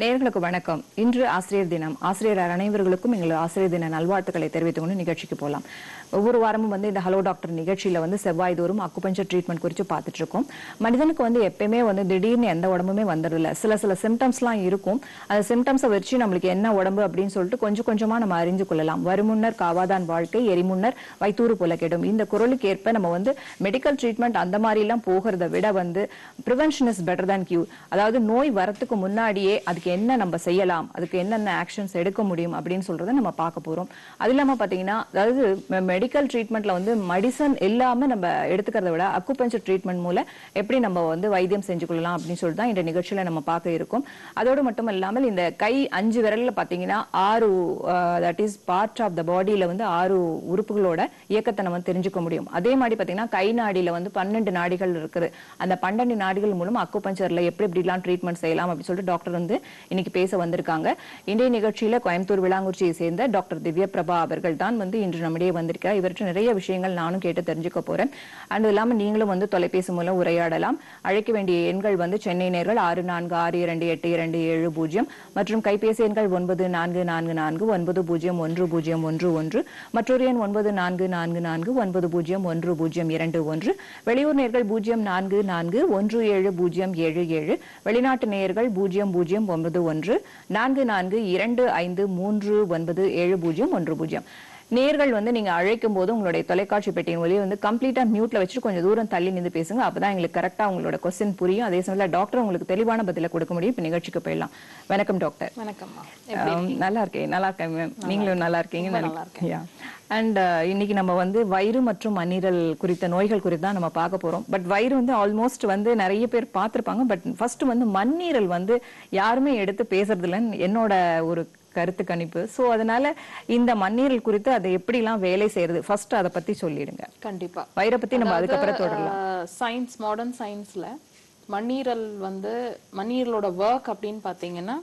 நேயர்களுக்கு வணக்கம் இன்று ஆசிரியர் தினம் ஆசிரியர் அனைவர்களுக்கும் எங்கள் ஆசிரியர் தின நல்வாழ்த்துக்களை தெரிவித்துக் கொண்டு நிகழ்ச்சிக்கு போகலாம் ஒவ்வொரு வாரமும் வந்து இந்த ஹலோ டாக்டர் நிகழ்ச்சியில வந்து செவ்வாய் தோறும் அக்குபஞ்சர் ட்ரீட்மெண்ட் குறித்து பார்த்துட்டு இருக்கோம் மனிதனுக்கு வந்து எப்பயுமே வந்து திடீர்னு எந்த உடம்புமே வந்துடுதில்ல சில சில சிம்டம்ஸ்லாம் இருக்கும் அந்த சிம்டம்ஸை வச்சு நம்மளுக்கு என்ன உடம்பு அப்படின்னு சொல்லிட்டு கொஞ்சம் கொஞ்சமா நம்ம அறிந்து கொள்ளலாம் வருமுன்னர் காவாதான் வாழ்க்கை எரிமுன்னர் வைத்தூறு போல கெடும் இந்த குரலுக்கு ஏற்ப நம்ம வந்து மெடிக்கல் ட்ரீட்மெண்ட் அந்த மாதிரி எல்லாம் போகிறத விட வந்து prevention is better than cure அதாவது நோய் வரத்துக்கு முன்னாடியே அதுக்கு என்ன நம்ம செய்யலாம் அதுக்கு என்னென்ன ஆக்ஷன்ஸ் எடுக்க முடியும் அப்படின்னு சொல்றத நம்ம பார்க்க போறோம் அது இல்லாம பாத்தீங்கன்னா அதாவது மெடிக்கல் ட்ரீட்மெண்ட்ல வந்து மெடிசன் இல்லாம நம்ம எடுத்துக்கிறத விட அக்குபஞ்சர் ட்ரீட்மெண்ட் மூலம் எப்படி நம்ம வந்து வைத்தியம் செஞ்சு கொள்ளலாம் அப்படின்னு சொல்லிட்டு தான் இந்த நிகழ்ச்சியில நம்ம பார்க்க இருக்கோம் அதோடு மட்டும் இல்லாமல் இந்த கை அஞ்சு விரல்ல பாத்தீங்கன்னா ஆறு that is part of the பாடியில வந்து ஆறு உறுப்புகளோட இயக்கத்தை நம்ம தெரிஞ்சுக்க முடியும் அதே மாதிரி பாத்தீங்கன்னா கை நாடியில வந்து பன்னெண்டு நாடிகள் இருக்குது அந்த பன்னெண்டு நாடிகள் மூலம் அக்குபஞ்சர்ல எப்படி எப்படிலாம் ட்ரீட்மெண்ட் செய்யலாம் அப்படின்னு சொல்லிட்டு டாக்டர் வந்து இன்னைக்கு பேச வந்திருக்காங்க இன்றைய நிகழ்ச்சியில கோயம்புத்தூர் விளாங்குறிச்சியை சேர்ந்த டாக்டர் திவ்ய பிரபா அவர்கள் தான் வந்து இன்று நம்மிடையே வந்திருக்கார் இவற்றை நிறைய விஷயங்கள் நானும் கேட்டு தெரிஞ்சுக்க போறேன் அண்ட் இல்லாம நீங்களும் வந்து தொலைபேசி மூலம் உரையாடலாம் அழைக்க வேண்டிய எண்கள் வந்து சென்னை நேர்கள் ஆறு நான்கு ஆறு இரண்டு எட்டு இரண்டு ஏழு பூஜ்ஜியம் மற்றும் கைபேசி எண்கள் ஒன்பது நான்கு நான்கு நான்கு ஒன்பது பூஜ்ஜியம் ஒன்று பூஜ்ஜியம் ஒன்று ஒன்று மற்றொரு எண் ஒன்பது நான்கு நான்கு நான்கு ஒன்பது பூஜ்ஜியம் ஒன்று பூஜ்ஜியம் இரண்டு ஒன்று வெளியூர் நேர்கள் பூஜ்ஜியம் நான்கு நான்கு ஒன்று ஏழு பூஜ்ஜியம் ஏழு ஏழு வெளிநாட்டு நேயர்கள் பூஜ்ஜியம் பூஜ்ஜியம் ஒன்பது ஒன்று நான்கு நான்கு இரண்டு ஐந்து மூன்று ஒன்பது ஏழு பூஜ்ஜியம் ஒன்று பூஜ்ஜியம் நேர்கள் வந்து நீங்க அழைக்கும் போது உங்களுடைய தொலைக்காட்சி பெட்டியின் ஒலியை வந்து கம்ப்ளீட்டா மியூட்ல வச்சுட்டு கொஞ்சம் தூரம் தள்ளி நின்று பேசுங்க அப்பதான் எங்களுக்கு கரெக்டா உங்களோட கொஸ்டின் புரியும் அதே சமயத்துல டாக்டர் உங்களுக்கு தெளிவான பதில கொடுக்க முடியும் இப்ப நிகழ்ச்சிக்கு போயிடலாம் வணக்கம் டாக்டர் வணக்கம்மா ஆம், நல்லா இருக்கேன் நல்லா இருக்கேன் மேம் நீங்களும் நல்லா இருக்கீங்கன்னு நினைக்கிறேன் அண்ட் இன்னைக்கு நம்ம வந்து வயிறு மற்றும் மண்ணீரல் குறித்த நோய்கள் குறித்து தான் நம்ம பார்க்க போறோம் பட் வயிறு வந்து ஆல்மோஸ்ட் வந்து நிறைய பேர் பார்த்திருப்பாங்க பட் ஃபர்ஸ்ட் வந்து மண்ணீரல் வந்து யாருமே எடுத்து பேசுறது இல்லைன்னு என்னோட ஒரு கருத்து கணிப்பு சோ அதனால இந்த மண்ணீரல் குறித்து அதை எப்படிலாம் வேலை செய்யறது ஃபர்ஸ்ட் அதை பத்தி சொல்லிடுங்க கண்டிப்பா வயிறை பத்தி நம்ம அதுக்கப்புறம் தொடரலாம் சயின்ஸ் மாடர்ன் சயின்ஸ்ல மண்ணீரல் வந்து மண்ணீரலோட ஒர்க் அப்படின்னு பாத்தீங்கன்னா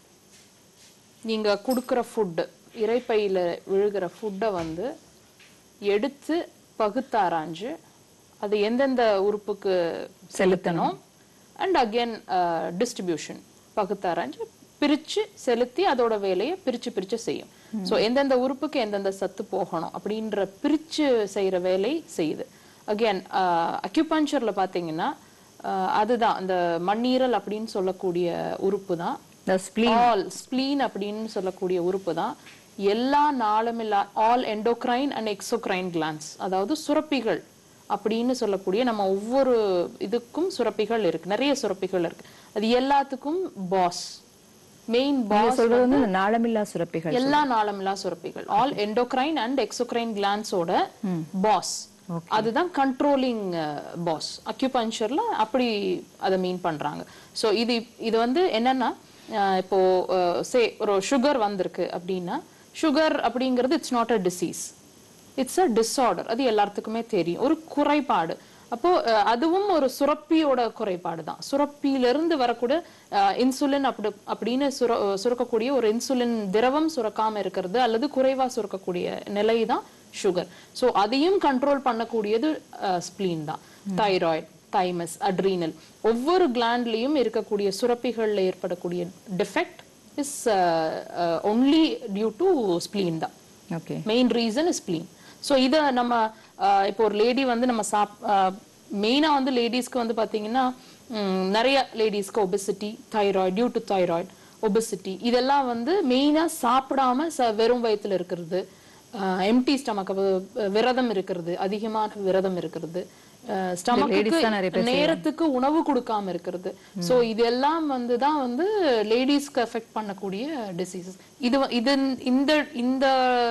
நீங்க கொடுக்குற ஃபுட் இறைப்பையில விழுகிற ஃபுட்டை வந்து எடுத்து பகுத்தாராஞ்சு அது எந்தெந்த உறுப்புக்கு செலுத்தணும் அண்ட் அகெயின் டிஸ்ட்ரிபியூஷன் பகுத்தாராஞ்சு பிரிச்சு செலுத்தி அதோட வேலையை பிரிச்சு பிரிச்சு செய்யும் சோ எந்தெந்த உறுப்புக்கு எந்தெந்த சத்து போகணும் அப்படின்ற பிரிச்சு செய்யற வேலை செய்யுது அகெயின் அக்யூபஞ்சர்ல பாத்தீங்கன்னா அஹ், அதுதான் அந்த மண்ணீரல் அப்படின்னு சொல்லக்கூடிய உறுப்பு தான் இந்த spleen ஆல் ஸ்ப்ளீன் அப்படின்னு சொல்லக்கூடிய உறுப்பு தான் எல்லா நாளமில்லா all endocrine and exocrine glands அதாவது சுரப்பிகள் அப்படின்னு சொல்லக்கூடிய நம்ம ஒவ்வொரு இதுக்கும் சுரப்பிகள் இருக்கு நிறைய சுரப்பிகள் இருக்கு அது எல்லாத்துக்கும் பாஸ் மெயின் நீங்க பாஸ் சொல்றது வந்து இந்த நாளமில்லா சுரப்பிகள் எல்லா நாளமில்லா சுரப்பிகள் ஆல் எண்டோக்ரைன் அண்ட் எக்ஸோக்ரைன் கிளான்ஸோட பாஸ் அதுதான் கண்ட்ரோலிங் பாஸ் அக்யூபஞ்சர்ல அப்படி அதை மீன் பண்றாங்க சோ இது இது வந்து என்னன்னா அஹ், இப்போ சே ஒரு சுகர் வந்திருக்கு அப்படின்னா சுகர் அப்படிங்கிறது it's not a disease it's a disorder அது எல்லாத்துக்குமே தெரியும் ஒரு குறைபாடு அப்போ அஹ், அதுவும் ஒரு சுரப்பியோட குறைபாடு தான் சுரப்பியிலிருந்து வரக்கூடிய இன்சுலின் அப்படி அப்படின்னு சுர அஹ், சுரக்கக்கூடிய ஒரு இன்சுலின் திரவம் சுரக்காம இருக்கிறது அல்லது குறைவா சுரக்கக்கூடிய நிலை தான் சுகர் ஸோ அதையும் கண்ட்ரோல் பண்ணக்கூடியது ஸ்ப்ளீன் தான் தைராய்டு தைமஸ் அட்ரீனல் ஒவ்வொரு கிளாண்ட்லயும் இருக்கக்கூடிய சுரப்பிகள்ல ஏற்படக்கூடிய defect is only due to spleen தான் okay main reason is spleen so இதை நம்ம அஹ், இப்போ ஒரு லேடி வந்து நம்ம சாப் மெயினாக வந்து லேடிஸ்க்கு வந்து பார்த்தீங்கன்னா ம், நிறைய லேடிஸ்க்கு obesity thyroid due to thyroid obesity இதெல்லாம் வந்து மெயினாக சாப்பிடாம ச வெறும் வயித்துல இருக்கிறது எம்டி ஸ்டமக் விரதம் இருக்கிறது அதிகமான விரதம் இருக்கிறது ladies தான் நிறைய ஸ்டமக்கு நேரத்துக்கு உணவு கொடுக்காம இருக்கிறது சோ இதெல்லாம் வந்து தான் வந்து லேடிஸ்க்கு எஃபெக்ட் பண்ணக்கூடிய டிசீசஸ் இது வ- இது இந்த இந்த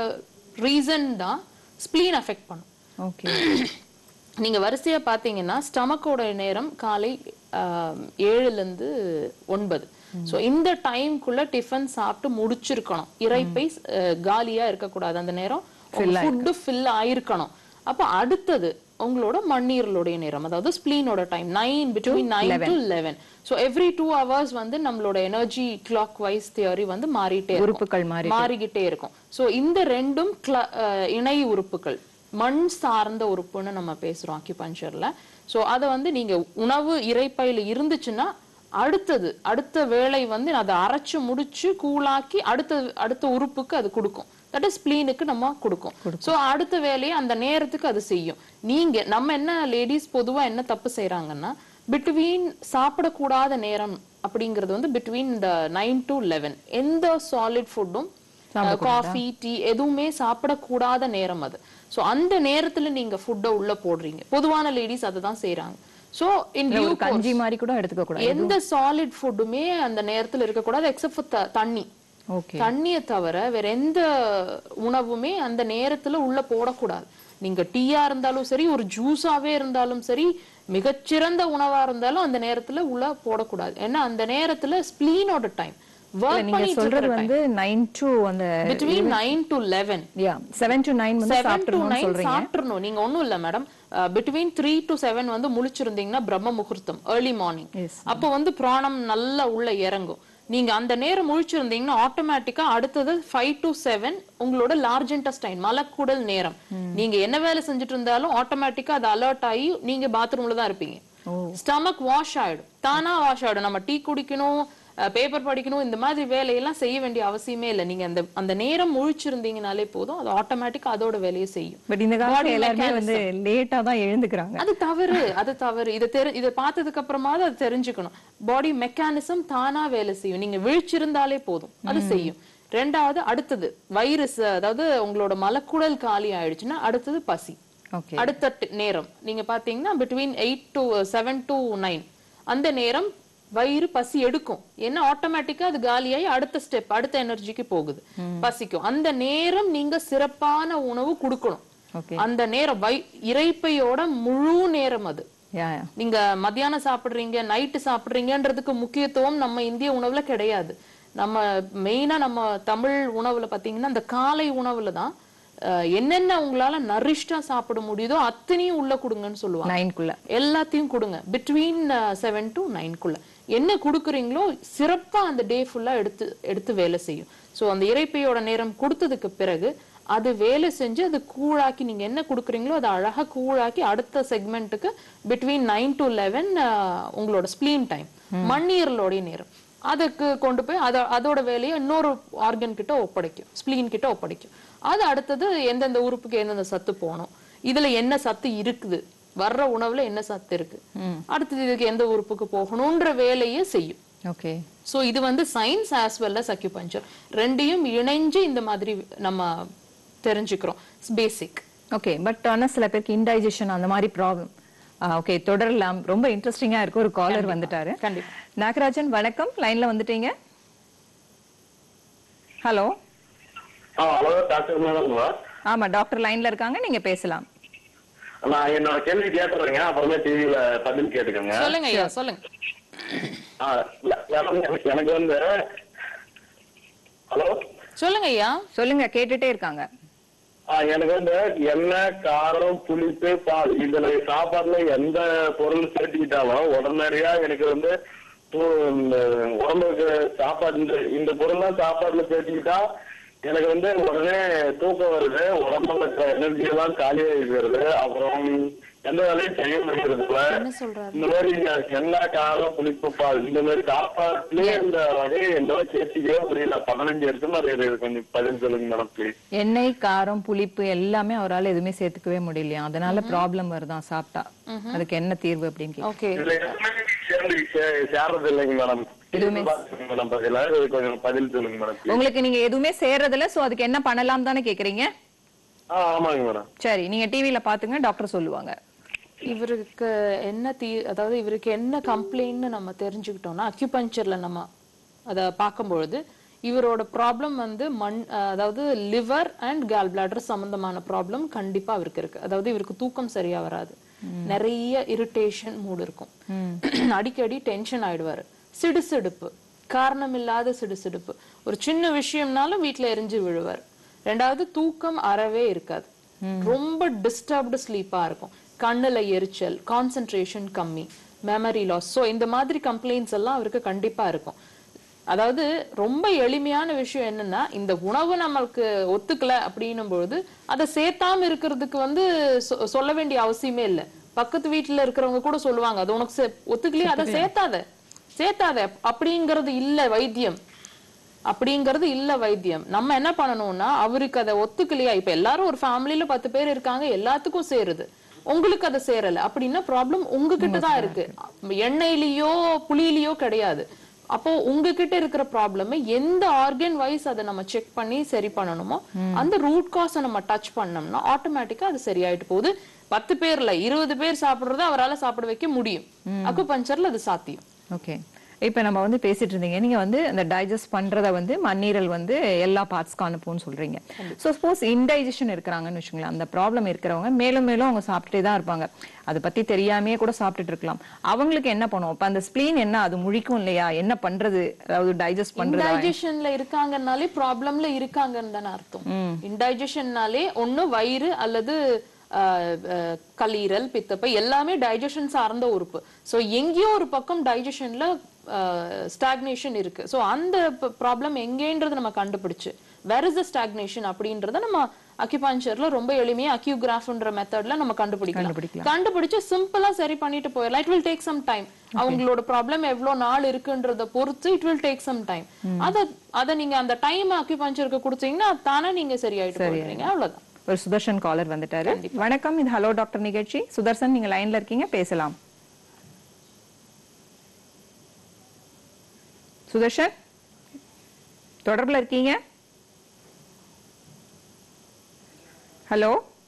ரீசன் தான் ஸ்ப்ளீன் எஃபெக்ட் பண்ணும் ஓகே நீங்க வரிசையா பாத்தீங்கன்னா ஸ்டமக்கோட நேரம் காலை ஆஹ், ஏழுல இருந்து ஒன்பது சோ இந்த டைம்குள்ள டிஃபன் சாப்பிட்டு முடிச்சிருக்கணும் இறைப்பை அஹ், காலியா இருக்கக்கூடாது அந்த நேரம் ஃபுட்டு ஃபில் ஆயிருக்கணும் அப்ப அடுத்தது உங்களோட மண்ணீரலுடைய நேரம் அதாவது ஸ்ப்ளீனோட time nine between nine to eleven so every two hours வந்து நம்மளோட எனர்ஜி கிளாக் வைஸ் தியரி வந்து மாறிட்டே இருக்கும். உறுப்புகள் மாறி மாறிக்கிட்டே இருக்கும் சோ இந்த ரெண்டும் cl- அஹ் இணை உறுப்புகள் மண் சார்ந்த உறுப்புன்னு நம்ம பேசுறோம் அக்யூபஞ்சர்ல சோ அத வந்து நீங்க உணவு இரைப்பையில இருந்துச்சுன்னா அடுத்தது அடுத்த வேலை வந்து அதை அரைச்சு முடிச்சு கூழாக்கி அடுத்த அடுத்த உறுப்புக்கு அது கொடுக்கும் தட் இஸ் ஸ்பிளீனுக்கு நம்ம கொடுக்கும் சோ அடுத்த வேலையை அந்த நேரத்துக்கு அது செய்யும் நீங்க நம்ம என்ன லேடிஸ் பொதுவா என்ன தப்பு செய்றாங்கன்னா பிட்வீன் சாப்பிடக்கூடாத நேரம் அப்படிங்கிறது வந்து பிட்வீன் இந்த நைன் டு லெவன் எந்த சாலிட் ஃபுட்டும் காஃபி டீ எதுவுமே சாப்பிடக்கூடாத நேரம் அது சோ அந்த நேரத்துல நீங்க ஃபுட்டை உள்ள போடுறீங்க பொதுவான லேடிஸ் அதை தான் செய்றாங்க சோ இன் இல்ல, ஒரு கஞ்சி மாதிரி கூட எடுத்துக்க கூடாது எந்த சாலிட் ஃபுட்டுமே அந்த நேரத்துல இருக்கக்கூடாது எக்ஸப்ட் ஃபார் தண்ணி ஓகே தண்ணியை தவிர வேற எந்த உணவுமே அந்த நேரத்துல உள்ள போடக்கூடாது நீங்க டீயா இருந்தாலும் சரி ஒரு ஜூஸாவே இருந்தாலும் சரி மிகச்சிறந்த உணவா இருந்தாலும் அந்த நேரத்துல உள்ள போடக்கூடாது ஏன்னா அந்த நேரத்துல ஸ்பிளீனோட டைம் ஒர்க் நீங்க பண்ணிட்டு சொல்றது இருக்கிற வந்து நைன் டு அந்த between nine to eleven yeah seven to nine வந்து செவன் டு சாப்பிட்டுருணும்னு நைன் சொல்றீங்க சாப்பிட்டுறணும் நீங்க ஒண்ணும் இல்ல madam between three to seven வந்து முழிச்சிருந்தீங்கன்னா பிரம்ம முகூர்த்தம் ஏர்லி மார்னிங் Yes. அப்போ வந்து பிராணம் நல்லா உள்ள இறங்கும் நீங்க அந்த நேரம் முழிச்சிருந்தீங்கன்னா ஆட்டோமேட்டிக்கா அடுத்தது ஃபைவ் டு செவன் உங்களோட லார்ஜ் இன்டஸ்டைன் மலக்குடல் நேரம் நீங்க என்ன வேலை செஞ்சுட்டு இருந்தாலும் ஆட்டோமேட்டிக்கா அது அலர்ட் ஆகி நீங்க பாத்ரூம்ல தான் இருப்பீங்க ஸ்டமக் வாஷ் ஆயிடும் தானா வாஷ் ஆயிடும் நம்ம டீ குடிக்கணும் பேப்பர் படிக்கணும் இந்த மாதிரி வேலையெல்லாம் செய்ய வேண்டிய அவசியமே இல்லை நீங்க அந்த அந்த நேரம் முழிச்சிருந்தீங்கனாலே போதும் அது ஆட்டோமேட்டிக்கா அதோட வேலையை செய்யும் பட் இந்த காலத்துல Body எல்லாருமே mechanism. வந்து லேட்டா தான் எழுந்துக்கிறாங்க அது தவறு அது தவறு இதை தெரி இதை பார்த்ததுக்கு அப்புறமாவது அது தெரிஞ்சுக்கணும் பாடி மெக்கானிசம் தானா வேலை செய்யும் நீங்க விழிச்சிருந்தாலே போதும் அது செய்யும் ரெண்டாவது அடுத்தது வைரஸ் அதாவது உங்களோட மலக்குடல் காலி ஆயிடுச்சுன்னா அடுத்தது பசி ஓகே அடுத்த ட- நேரம் நீங்க பாத்தீங்கன்னா between eight to seven to nine அந்த நேரம் வயிறு பசி எடுக்கும் ஏன்னா ஆட்டோமேட்டிக்கா அது காலியாகி அடுத்த ஸ்டெப் அடுத்த எனர்ஜிக்கு போகுது பசிக்கும் அந்த நேரம் நீங்க சிறப்பான உணவு கொடுக்கணும் ஓகே அந்த நேரம் வை இறைப்பையோட முழு நேரம் அது யா யா நீங்க மத்தியானம் சாப்பிடுறீங்க நைட்டு சாப்பிடுறீங்கன்றதுக்கு முக்கியத்துவம் நம்ம இந்திய உணவுல கிடையாது நம்ம மெயினா நம்ம தமிழ் உணவுல பாத்தீங்கன்னா இந்த காலை உணவுல தான் அஹ், என்னென்ன உங்களால நரிஷ்டா சாப்பிட முடியுதோ அத்தனையும் உள்ள கொடுங்கன்னு சொல்லுவாங்க நைன்குள்ள எல்லாத்தையும் கொடுங்க பிட்வீன் செவன் டு நைன்குள்ள என்ன கொடுக்குறீங்களோ சிறப்பா அந்த டே ஃபுல்லா எடுத்து எடுத்து வேலை செய்யும் சோ அந்த இறைப்பையோட நேரம் கொடுத்ததுக்கு பிறகு அது வேலை செஞ்சு அது கூழாக்கி நீங்க என்ன கொடுக்குறீங்களோ அதை அழகா கூழாக்கி அடுத்த செக்மெண்ட்டுக்கு பிட்வீன் நைன் டு லெவன் உங்களோட ஸ்பிளீன் டைம் மண்ணீரலோடைய நேரம் அதுக்கு கொண்டு போய் அத அதோட வேலையை இன்னொரு ஆர்கன் கிட்ட ஒப்படைக்கும் ஸ்பிளீன் கிட்ட ஒப்படைக்கும் அது அடுத்தது எந்தெந்த உறுப்புக்கு எந்தெந்த சத்து போகணும் இதுல என்ன சத்து இருக்குது வர்ற உணவுல என்ன சத்து இருக்கு அடுத்தது இதுக்கு எந்த உறுப்புக்கு போகணும்ன்ற வேலையை செய்யும் ஓகே சோ இது வந்து science as well as acupuncture ரெண்டையும் இணைஞ்சு இந்த மாதிரி நம்ம தெரிஞ்சுக்கிறோம் பேசிக் ஓகே பட் ஆனா சில பேருக்கு இன்டைஜஷன் அந்த மாதிரி ப்ராப்ளம் ஓகே தொடரலாம் ரொம்ப இன்ட்ரெஸ்டிங்கா இருக்கு ஒரு காலர் வந்துட்டாரு கண்டிப்பா நாகராஜன் வணக்கம் லைன்ல வந்துட்டீங்க ஹலோ ஆ ஹலோ டாக்டர் மேடம்ங்களா ஆமா டாக்டர் லைன்ல இருக்காங்க நீங்க பேசலாம் நான் என்னோட கேள்வி கேட்டுறேங்க அப்புறமே டிவியில பதில் கேட்டுக்கோங்க சொல்லுங்க ஐயா சொல்லுங்க ஆ, இல்ல, மேடம், எனக்கு- எனக்கு வந்து ஹலோ சொல்லுங்க ஐயா சொல்லுங்க கேட்டுட்டே இருக்காங்க ஆ, எனக்கு வந்து எண்ணெய் காரம் புளிப்பு பால் இதுல சாப்பாடுல எந்த பொருள் சேர்த்துக்கிட்டாலும் உடனடியா எனக்கு வந்து தூ- இந்த உடம்புக்கு சாப்பாடு இந்த இந்த பொருள்லாம் சாப்பாடுல சேர்த்துக்கிட்டா எனக்கு வந்து உடனே தூக்கம் வருது உடம்புல எனர்ஜி எல்லாம் காலியாகிறது அப்புறம் எந்த வேலையும் செய்ய முடியறது இல்ல என்ன சொல்றாரு இந்த மாதிரி எண்ணெய் காரம் புளிப்பு பால் இந்த மாதிரி சாப்பாட்டுலயே இந்த வகையை என்னால சேர்த்துக்கவே முடியல பதினஞ்சு இருக்குன்னு அது எனக்கு கொஞ்சம் பதில் சொல்லுங்க மேடம் ப்ளீஸ் எண்ணெய் காரம் புளிப்பு எல்லாமே அவரால் எதுவுமே சேர்த்துக்கவே முடியலையா அதனால ப்ராப்ளம் வருதான் சாப்பிட்டா அதுக்கு என்ன தீர்வு அப்படின்னு கேக்குறேன். ஓகே இதுல எதுவுமே சேர்ந்து சே- சேர்றது இல்லைங்க மேடம் எதுவுமே- மேடம் பதிலா இது கொஞ்சம் பதில் சொல்லுங்க மேடம் please. உங்களுக்கு நீங்க எதுவுமே சேர்றதில்ல சோ அதுக்கு என்ன பண்ணலாம் தானே கேக்குறீங்க ஆ ஆமாங்க மேடம் சரி நீங்க டிவில பாத்துங்க டாக்டர் சொல்லுவாங்க இவருக்கு என்ன தீ அதாவது இவருக்கு என்ன கம்ப்ளைண்ட்னு நம்ம தெரிஞ்சுக்கிட்டோம்னா அக்யூபஞ்சர்ல நம்ம அதை பார்க்கும்பொழுது இவரோட ப்ராப்ளம் வந்து மண் அஹ் அதாவது லிவர் அண்ட் கேல் பிளாடர் சம்பந்தமான ப்ராப்ளம் கண்டிப்பா அவருக்கு இருக்கு அதாவது இவருக்கு தூக்கம் சரியா வராது நிறைய இரிட்டேஷன் மூடு இருக்கும் அடிக்கடி டென்ஷன் ஆயிடுவாரு சிடுசிடுப்பு காரணம் இல்லாத சிடுசிடுப்பு ஒரு சின்ன விஷயம்னாலும் வீட்ல எரிஞ்சு விழுவார் ரெண்டாவது தூக்கம் அறவே இருக்காது ரொம்ப டிஸ்டர்ப்டு ஸ்லீப்பா இருக்கும் கண்ணுல எரிச்சல் கான்சென்ட்ரேஷன் கம்மி மெமரி லாஸ் ஸோ இந்த மாதிரி கம்ப்ளைண்ட்ஸ் எல்லாம் அவருக்கு கண்டிப்பா இருக்கும் அதாவது ரொம்ப எளிமையான விஷயம் என்னன்னா இந்த உணவு நம்மளுக்கு ஒத்துக்கல அப்படின்னும் பொழுது அதை சேர்த்தாம இருக்கிறதுக்கு வந்து சொ- சொல்ல வேண்டிய அவசியமே இல்லை பக்கத்து வீட்டுல இருக்கிறவங்க கூட சொல்லுவாங்க அது உனக்கு சே- ஒத்துக்கலையே அதை சேர்த்தாத சேர்த்தாத அப்படிங்கிறது இல்ல வைத்தியம் அப்படிங்கிறது இல்ல வைத்தியம் நம்ம என்ன பண்ணணும்னா அவருக்கு அதை ஒத்துக்கலையா இப்ப எல்லாரும் ஒரு ஃபேமிலில பத்து பேர் இருக்காங்க எல்லாத்துக்கும் சேருது உங்களுக்கு அதை சேரல அப்படின்னா ப்ராப்ளம் உங்ககிட்ட தான் இருக்கு எண்ணெயிலயோ புளியிலயோ கிடையாது அப்போ உங்ககிட்ட இருக்கிற ப்ராப்ளம் எந்த ஆர்கன் வைஸ் அதை நம்ம செக் பண்ணி சரி பண்ணணுமோ அந்த ரூட் காஸை நம்ம டச் பண்ணோம்னா ஆட்டோமேட்டிக்கா அது சரியாயிட்டு போகுது பத்து பேர்ல இருபது பேர் சாப்பிடுறத அவரால சாப்பிட வைக்க முடியும் அக்கு பஞ்சர்ல அது சாத்தியம் ஓகே இப்போ நம்ம வந்து பேசிட்டு இருந்தீங்க நீங்க வந்து இந்த டைஜஸ்ட் பண்றத வந்து மண்ணீரல் வந்து எல்லா பார்ட்ஸ்க்கும் அனுப்பும்னு சொல்றீங்க ஸோ சப்போஸ் இன்டைஜஷன் இருக்கிறாங்கன்னு வச்சுங்களேன் அந்த ப்ராப்ளம் இருக்கிறவங்க மேலும் மேலும் அவங்க சாப்பிட்டுட்டே தான் இருப்பாங்க அதை பத்தி தெரியாமையே கூட சாப்பிட்டுட்டு இருக்கலாம் அவங்களுக்கு என்ன பண்ணுவோம் அப்ப அந்த ஸ்ப்ளீன் என்ன அது முழிக்கும் இல்லையா என்ன பண்றது அதாவது டைஜஸ்ட் பண்றது இன்டைஜஷன்ல இருக்காங்கனாலே ப்ராப்ளம்ல இருக்காங்கன்னு தானே அர்த்தம் இன்டைஜஷன்னாலே ஒண்ணு வயிறு அல்லது ஆஹ், ஆஹ், கல்லீரல் பித்தப்பை எல்லாமே டைஜஷன் சார்ந்த உறுப்பு சோ எங்கேயோ ஒரு பக்கம் டைஜஷன்ல ஸ்டாக்னேஷன் இருக்கு சோ அந்த ப்ராப்ளம் எங்கேன்றது நம்ம கண்டுபிடிச்சு வேர் இஸ் த ஸ்டாக்னேஷன் அப்படின்றத நம்ம அக்யூபஞ்சர்ல ரொம்ப எளிமையா அக்யூகிராஃப்ன்ற மெத்தட்ல நம்ம கண்டுபிடிக்கலாம் கண்டுபிடிக்கலாம். கண்டுபிடிச்சு சிம்பிளா சரி பண்ணிட்டு போயிடலாம் it will take some time அவங்களோட ப்ராப்ளம் எவ்வளவு நாள் இருக்குன்றத பொறுத்து it will take some time அத அத நீங்க அந்த டைம் அக்யூபஞ்சருக்கு கொடுத்தீங்கன்னா தானே நீங்க சரியாயிட்டு போயிடுறீங்க அவ்வளவுதான் ஒரு சுதர்ஷன் காலர் வந்துட்டாரு வணக்கம் இது ஹலோ டாக்டர் நிகழ்ச்சி சுதர்சன் நீங்க லைன்ல இருக்கீங்க பேசலாம் சுதர்ஷன் தொடர்புல இருக்கீங்க ஹலோ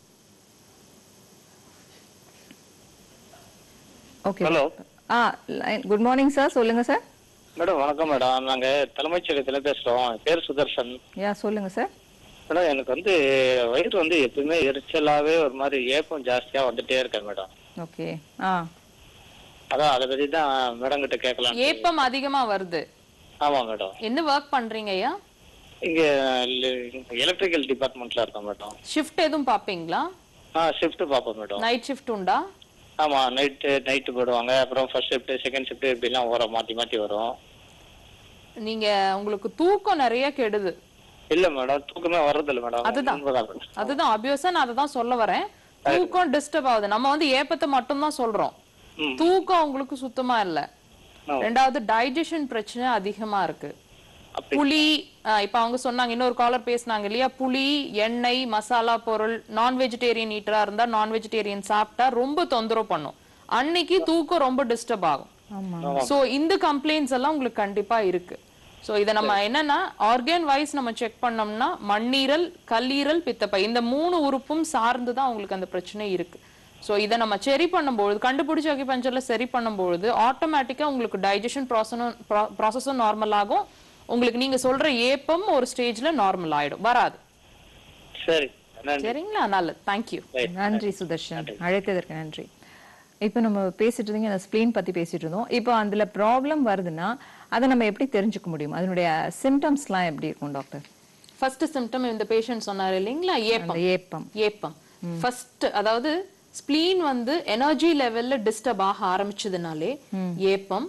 ஓகே ஹலோ ஆ குட் மார்னிங் சார் சொல்லுங்க சார் மேடம் வணக்கம் மேடம் நாங்க தலைமைச் செயலகத்துல பேசுறோம் என் பேர் சுதர்ஷன் யா சொல்லுங்க சார் மேடம் எனக்கு வந்து வயிறு வந்து எப்பவுமே எரிச்சலாவே ஒரு மாதிரி ஏப்பம் ஜாஸ்தியா வந்துட்டே இருக்கேன் மேடம் ஓகே ஆ அதான் அதை பத்தி தான் மேடம் கிட்ட கேட்கலாம் ஏப்பம் அதிகமா வருது ஆமா மேடம் என்ன ஒர்க் பண்றீங்க ஐயா இங்க எலக்ட்ரிக்கல் டிபார்ட்மெண்ட்ல இருக்கோம் மேடம் ஷிஃப்ட் எதுவும் பாப்பீங்களா ஆ ஷிஃப்ட் பார்ப்போம் மேடம் நைட் ஷிஃப்ட் உண்டா ஆமா நைட்டு நைட்டு போடுவாங்க அப்புறம் ஃபர்ஸ்ட் ஷிஃப்ட் செகண்ட் ஷிஃப்ட் இப்படிலாம் வரும் மாத்தி மாத்தி வரும் நீங்க உங்களுக்கு தூக்கம் நிறைய கெடுது இல்ல மேடம் தூக்கமே வர்றதில்ல மேடம் அதுதான். உண்மைதான் மேடம் அதுதான் அபியோசா நான் அதை தான் சொல்ல வரேன் தூக்கம் டிஸ்டர்ப் ஆகுது நம்ம வந்து ஏப்பத்தை மட்டும் தான் சொல்றோம் ம். தூக்கம் உங்களுக்கு சுத்தமா இல்ல ஆ. ரெண்டாவது டைஜஷன் பிரச்சனை அதிகமா இருக்கு அப்படி புளி ஆ, இப்ப அவங்க சொன்னாங்க இன்னொரு காலர் பேசுனாங்க இல்லையா புளி எண்ணெய் மசாலா பொருள் நான் வெஜிடேரியன் ஈட்டரா இருந்தா நான் வெஜிடேரியன் சாப்பிட்டா ரொம்ப தொந்தரவு பண்ணும் அன்னைக்கு தூக்கம் ரொம்ப டிஸ்டர்ப் ஆகும் ஆமா சோ இந்த கம்ப்ளைண்ட்ஸ் எல்லாம் உங்களுக்கு கண்டிப்பா இருக்கு சோ இத நம்ம என்னன்னா ஆர்கன் வைஸ் நம்ம செக் பண்ணோம்னா மண்ணீரல் கல்லீரல் பித்தப்பை இந்த மூணு உறுப்பும் சார்ந்து தான் உங்களுக்கு அந்த பிரச்சனை இருக்கு சோ இத நம்ம சரி பண்ணும்போது கண்டுபிடிச்ச அகிபஞ்சர்ல சரி பண்ணும்போது ஆட்டோமேட்டிக்கா உங்களுக்கு டைஜஷன் ப்ராசஸும் நார்மல் ஆகும் உங்களுக்கு நீங்க சொல்ற ஏப்பம் ஒரு ஸ்டேஜ்ல நார்மல் ஆயிடும் வராது சரி நன்றி சரிங்களா நல்லது தேங்க்யூ நன்றி சுதர்ஷன் அழைத்ததற்கு நன்றி இப்போ நம்ம பேசிட்டு இருந்தீங்க அந்த ஸ்ப்ளீன் பத்தி பேசிட்டு இருந்தோம் இப்போ அதுல ப்ராப்ளம் வருதுன்னா அதை நம்ம எப்படி தெரிஞ்சுக்க முடியும் அதனுடைய சிம்டம்ஸ்லாம் எப்படி இருக்கும் டாக்டர் ஃபர்ஸ்ட் சிம்டம் இந்த பேஷண்ட் சொன்னாரு இல்லைங்களா ஏப்பம் அந்த ஏப்பம் ஏப்பம் ஃபர்ஸ்ட் அதாவது ஸ்ப்ளீன் வந்து எனர்ஜி லெவல்ல டிஸ்டர்ப் ஆக ஆரம்பிச்சதுனாலே ஏப்பம்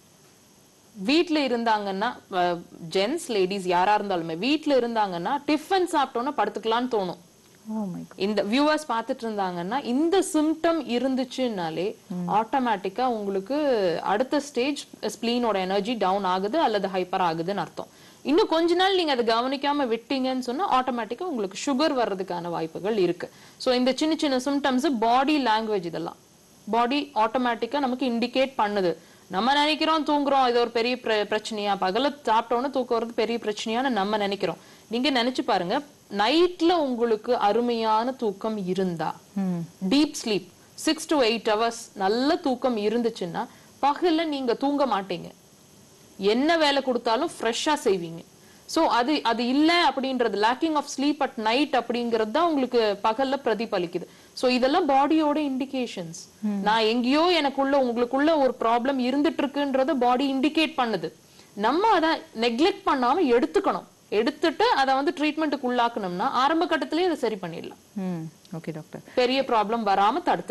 வீட்ல இருந்தாங்கன்னா ஜென்ஸ் லேடிஸ் யாரா இருந்தாலுமே வீட்ல இருந்தாங்கன்னா டிஃபன் சாப்பிட்டோன்னா படுத்துக்கலாம்னு தோணும் ஓ மை இந்த வியூவர்ஸ் பார்த்துட்டு இருந்தாங்கன்னா இந்த சிம்டம் இருந்துச்சுன்னாலே ஆட்டோமேட்டிக்கா உங்களுக்கு அடுத்த ஸ்டேஜ் ஸ்ப்ளீனோட எனர்ஜி டவுன் ஆகுது அல்லது ஹைப்பர் ஆகுதுன்னு அர்த்தம் இன்னும் கொஞ்ச நாள் நீங்க அதை கவனிக்காம விட்டீங்கன்னு சொன்னா ஆட்டோமேட்டிக்கா உங்களுக்கு சுகர் வர்றதுக்கான வாய்ப்புகள் இருக்கு சோ இந்த சின்ன சின்ன சிம்டம்ஸ் பாடி லாங்குவேஜ் இதெல்லாம் பாடி ஆட்டோமேட்டிக்கா நமக்கு இண்டிகேட் பண்ணுது நம்ம நினைக்கிறோம் தூங்குறோம் இது ஒரு பெரிய பிர- பிரச்சனையா பகல சாப்பிட்டோன்னு தூக்கம் வர்றது பெரிய பிரச்சனையான்னு நம்ம நினைக்கிறோம் நீங்க நினைச்சு பாருங்க நைட்ல உங்களுக்கு அருமையான தூக்கம் இருந்தா deep sleep six to eight hours நல்ல தூக்கம் இருந்துச்சுன்னா பகல்ல நீங்க தூங்க மாட்டீங்க என்ன வேலை கொடுத்தாலும் ஃப்ரெஷ்ஷா செய்வீங்க சோ அது அது இல்ல அப்படின்றது lacking of sleep at night அப்படிங்கிறது தான் உங்களுக்கு பகல்ல பிரதிபலிக்குது சோ இதெல்லாம் பாடியோட இண்டிகேஷன்ஸ் நான் எங்கேயோ எனக்குள்ள உங்களுக்குள்ள ஒரு ப்ராப்ளம் இருந்துட்டு இருக்குன்றத பாடி இண்டிகேட் பண்ணுது நம்ம அதை நெக்லெக்ட் பண்ணாம எடுத்துக்கணும் எடுத்துட்டு அதை வந்து ட்ரீட்மெண்ட்டுக்கு உள்ளாக்கணும்னா ஆரம்ப கட்டத்திலேயே அதை சரி பண்ணிடலாம் ம் ஓகே டாக்டர் பெரிய ப்ராப்ளம் வராம தடுத்துக்கலாம்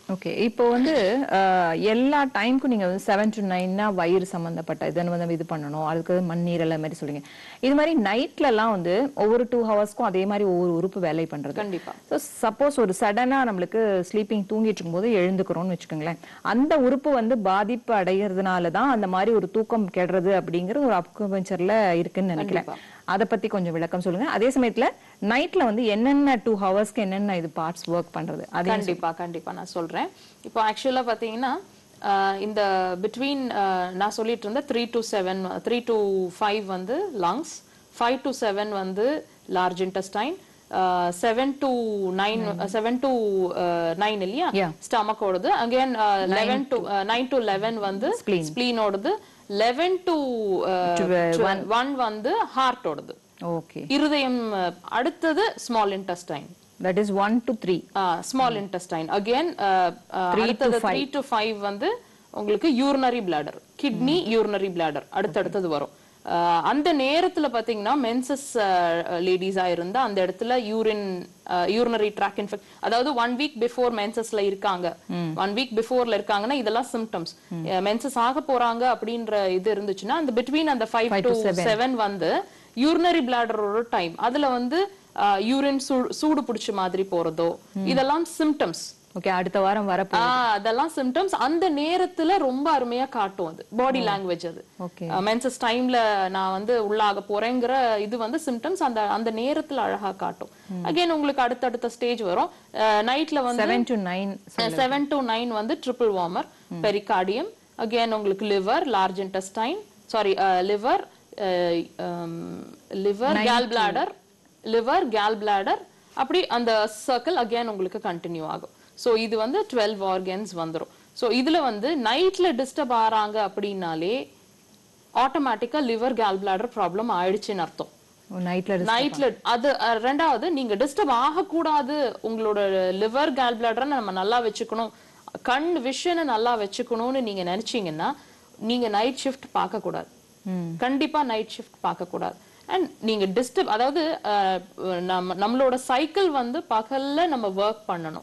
ஓகே இப்போ வந்து அஹ், எல்லா டைம்க்கும் நீங்க வந்து செவன் டு நைன்னா வயிறு சம்பந்தப்பட்ட இதை வந்து இது பண்ணணும் அதுக்கு மண்ணீரல் அது மாதிரி சொல்றீங்க இது மாதிரி நைட்ல எல்லாம் வந்து ஒவ்வொரு டூ ஹவர்ஸ்க்கும் அதே மாதிரி ஒவ்வொரு உறுப்பு வேலை பண்றது கண்டிப்பா ஸோ சப்போஸ் ஒரு சடனா நம்மளுக்கு ஸ்லீப்பிங் தூங்கிட்டு இருக்கும்போது எழுந்துக்கிறோம்னு வச்சுக்கோங்களேன் அந்த உறுப்பு வந்து பாதிப்பு அடைகிறதுனால தான் அந்த மாதிரி ஒரு தூக்கம் கெடுறது அப்படிங்கிற ஒரு அக்குபஞ்சர்ல இருக்குன்னு நினைக்கிறேன் அதை பத்தி கொஞ்சம் விளக்கம் சொல்லுங்க அதே சமயத்துல நைட்ல வந்து என்னென்ன டூ ஹவர்ஸ்க்கு என்னென்ன இது பார்ட்ஸ் ஒர்க் பண்றது அது கண்டிப்பா கண்டிப்பா நான் சொல்றேன் இப்போ ஆக்சுவலா பாத்தீங்கன்னா ஆஹ் இந்த பிட்வீன் நான் சொல்லிட்டு இருந்த three to seven three to five வந்து லங்ஸ் ஃபைவ் டு செவன் வந்து large intestine seven to nine seven to nine இல்லையா Yeah. ஸ்டமக்கோடது again eleven to nine to eleven வந்து Spleen. ஸ்பிளீனோடது லெவன் டு ஒன் வந்து ஹார்ட்டோடது ஓகே இருதயம் அஹ், அடுத்தது small intestine that is one to three small intestine again அடுத்தது த்ரீ டு ஃபைவ் வந்து உங்களுக்கு urinary bladder kidney urinary bladder அடுத்தடுத்தது வரும் அஹ், அந்த நேரத்துல பாத்தீங்கன்னா மென்சஸ் லேடிஸா இருந்தா அந்த இடத்துல யூரின் யூரினரி ட்ராக் இன்ஃபெக்ட் அதாவது ஒன் வீக் பிஃபோர் மென்சஸ்ல இருக்காங்க ஒன் வீக் பிஃபோர்ல இருக்காங்கன்னா இதெல்லாம் சிம்டம்ஸ் மென்சஸ் ஆக போறாங்க அப்படின்ற இது இருந்துச்சுன்னா அந்த பிட்வீன் அந்த ஃபைவ் டு செவன் வந்து யூரினரி பிளாடரோட டைம் அதுல வந்து யூரின் சூடு பிடிச்ச மாதிரி போறதோ இதெல்லாம் சிம்டம்ஸ் ஓகே அடுத்த வாரம் வர அதெல்லாம் சிம்டம்ஸ் அந்த நேரத்துல ரொம்ப அருமையா காட்டும் அது பாடி லாங்குவேஜ் அது ஓகே மென்சஸ் டைம்ல நான் வந்து உள்ளாக போறேங்கிற இது வந்து சிம்டம்ஸ் அந்த அந்த நேரத்துல அழகா காட்டும் அகைன் உங்களுக்கு அடுத்தடுத்த ஸ்டேஜ் வரும் நைட்ல வந்து seven to nine seven to nine வந்து ட்ரிபிள் வார்மர் பெரிகார்டியம் அகைன் உங்களுக்கு liver large intestine sorry liver liver gall bladder liver gall bladder அப்படி அந்த சர்க்கிள் அகைன் உங்களுக்கு கண்டினியூ ஆகும் சோ இது வந்து டுவெல் ஆர்கன்ஸ் வந்துரும் சோ இதுல வந்து நைட்ல டிஸ்டர்ப் ஆறாங்க அப்படின்னாலே ஆட்டோமேட்டிக்கா லிவர் கேல் பிளாடர் ப்ராப்ளம் ஆயிடுச்சுன்னு அர்த்தம் நைட்ல நைட்ல அது அஹ், ரெண்டாவது நீங்க டிஸ்டர்ப் ஆகக்கூடாது உங்களோட லிவர் கேல் பிளாடரை நம்ம நல்லா வச்சுக்கணும் கண் விஷனை நல்லா வச்சுக்கணும்னு நீங்க நினைச்சீங்கன்னா நீங்க நைட் ஷிஃப்ட் பார்க்க கூடாது கண்டிப்பா நைட் ஷிஃப்ட் பார்க்க கூடாது அண்ட் நீங்க டிஸ்டர்ப் அதாவது அஹ், நம்ம நம்மளோட சைக்கிள் வந்து பகல்ல நம்ம ஒர்க் பண்ணணும்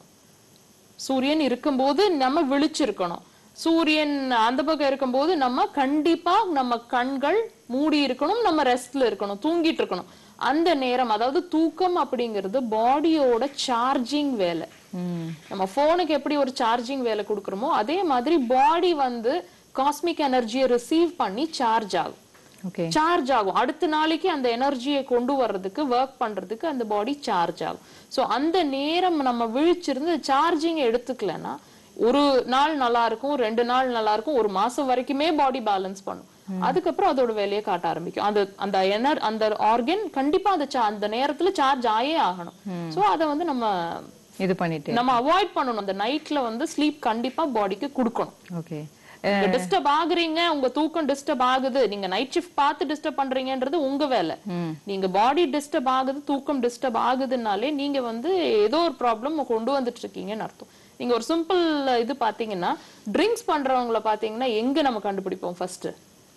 சூரியன் இருக்கும்போது நம்ம விழிச்சிருக்கணும் சூரியன் அந்த பக்கம் இருக்கும்போது நம்ம கண்டிப்பா நம்ம கண்கள் மூடி இருக்கணும் நம்ம ரெஸ்ட்ல இருக்கணும் தூங்கிட்டு இருக்கணும் அந்த நேரம் அதாவது தூக்கம் அப்படிங்கிறது பாடியோட சார்ஜிங் வேலை நம்ம போனுக்கு எப்படி ஒரு சார்ஜிங் வேலை கொடுக்குறோமோ அதே மாதிரி பாடி வந்து காஸ்மிக் எனர்ஜியை ரிசீவ் பண்ணி சார்ஜ் ஆகும் ஓகே சார்ஜ் ஆகும் அடுத்த நாளைக்கு அந்த எனர்ஜியை கொண்டு வர்றதுக்கு ஒர்க் பண்றதுக்கு அந்த பாடி சார்ஜ் ஆகும் சோ அந்த நேரம் நம்ம விழிச்சிருந்து சார்ஜிங் எடுத்துக்கலன்னா ஒரு நாள் நல்லா இருக்கும் ரெண்டு நாள் நல்லா இருக்கும் ஒரு மாசம் வரைக்குமே பாடி பேலன்ஸ் பண்ணும் அதுக்கப்புறம் அதோட வேலையை காட்ட ஆரம்பிக்கும் அந்த அந்த எனர் அந்த ஆர்கன் கண்டிப்பா அந்த cha- அந்த நேரத்துல சார்ஜ் ஆயே ஆகணும் சோ அத வந்து நம்ம இது பண்ணிட்டு நம்ம அவாய்ட் பண்ணணும் அந்த நைட்ல வந்து ஸ்லீப் கண்டிப்பா பாடிக்கு கொடுக்கணும் ஓகே நீங்க டிஸ்டர்ப் ஆகுறீங்க உங்க தூக்கம் டிஸ்டர்ப் ஆகுது நீங்க நைட் ஷிஃப்ட் பார்த்து டிஸ்டர்ப் பண்றீங்கன்றது உங்க வேலை நீங்க பாடி டிஸ்டர்ப் ஆகுது தூக்கம் டிஸ்டர்ப் ஆகுதுனாலே நீங்க வந்து ஏதோ ஒரு ப்ராப்ளம் கொண்டு வந்துட்டு இருக்கீங்கன்னு அர்த்தம் நீங்க ஒரு சிம்பிள் இது பாத்தீங்கன்னா ட்ரிங்க்ஸ் பண்றவங்கள பாத்தீங்கன்னா எங்க நம்ம கண்டுபிடிப்போம் ஃபர்ஸ்ட்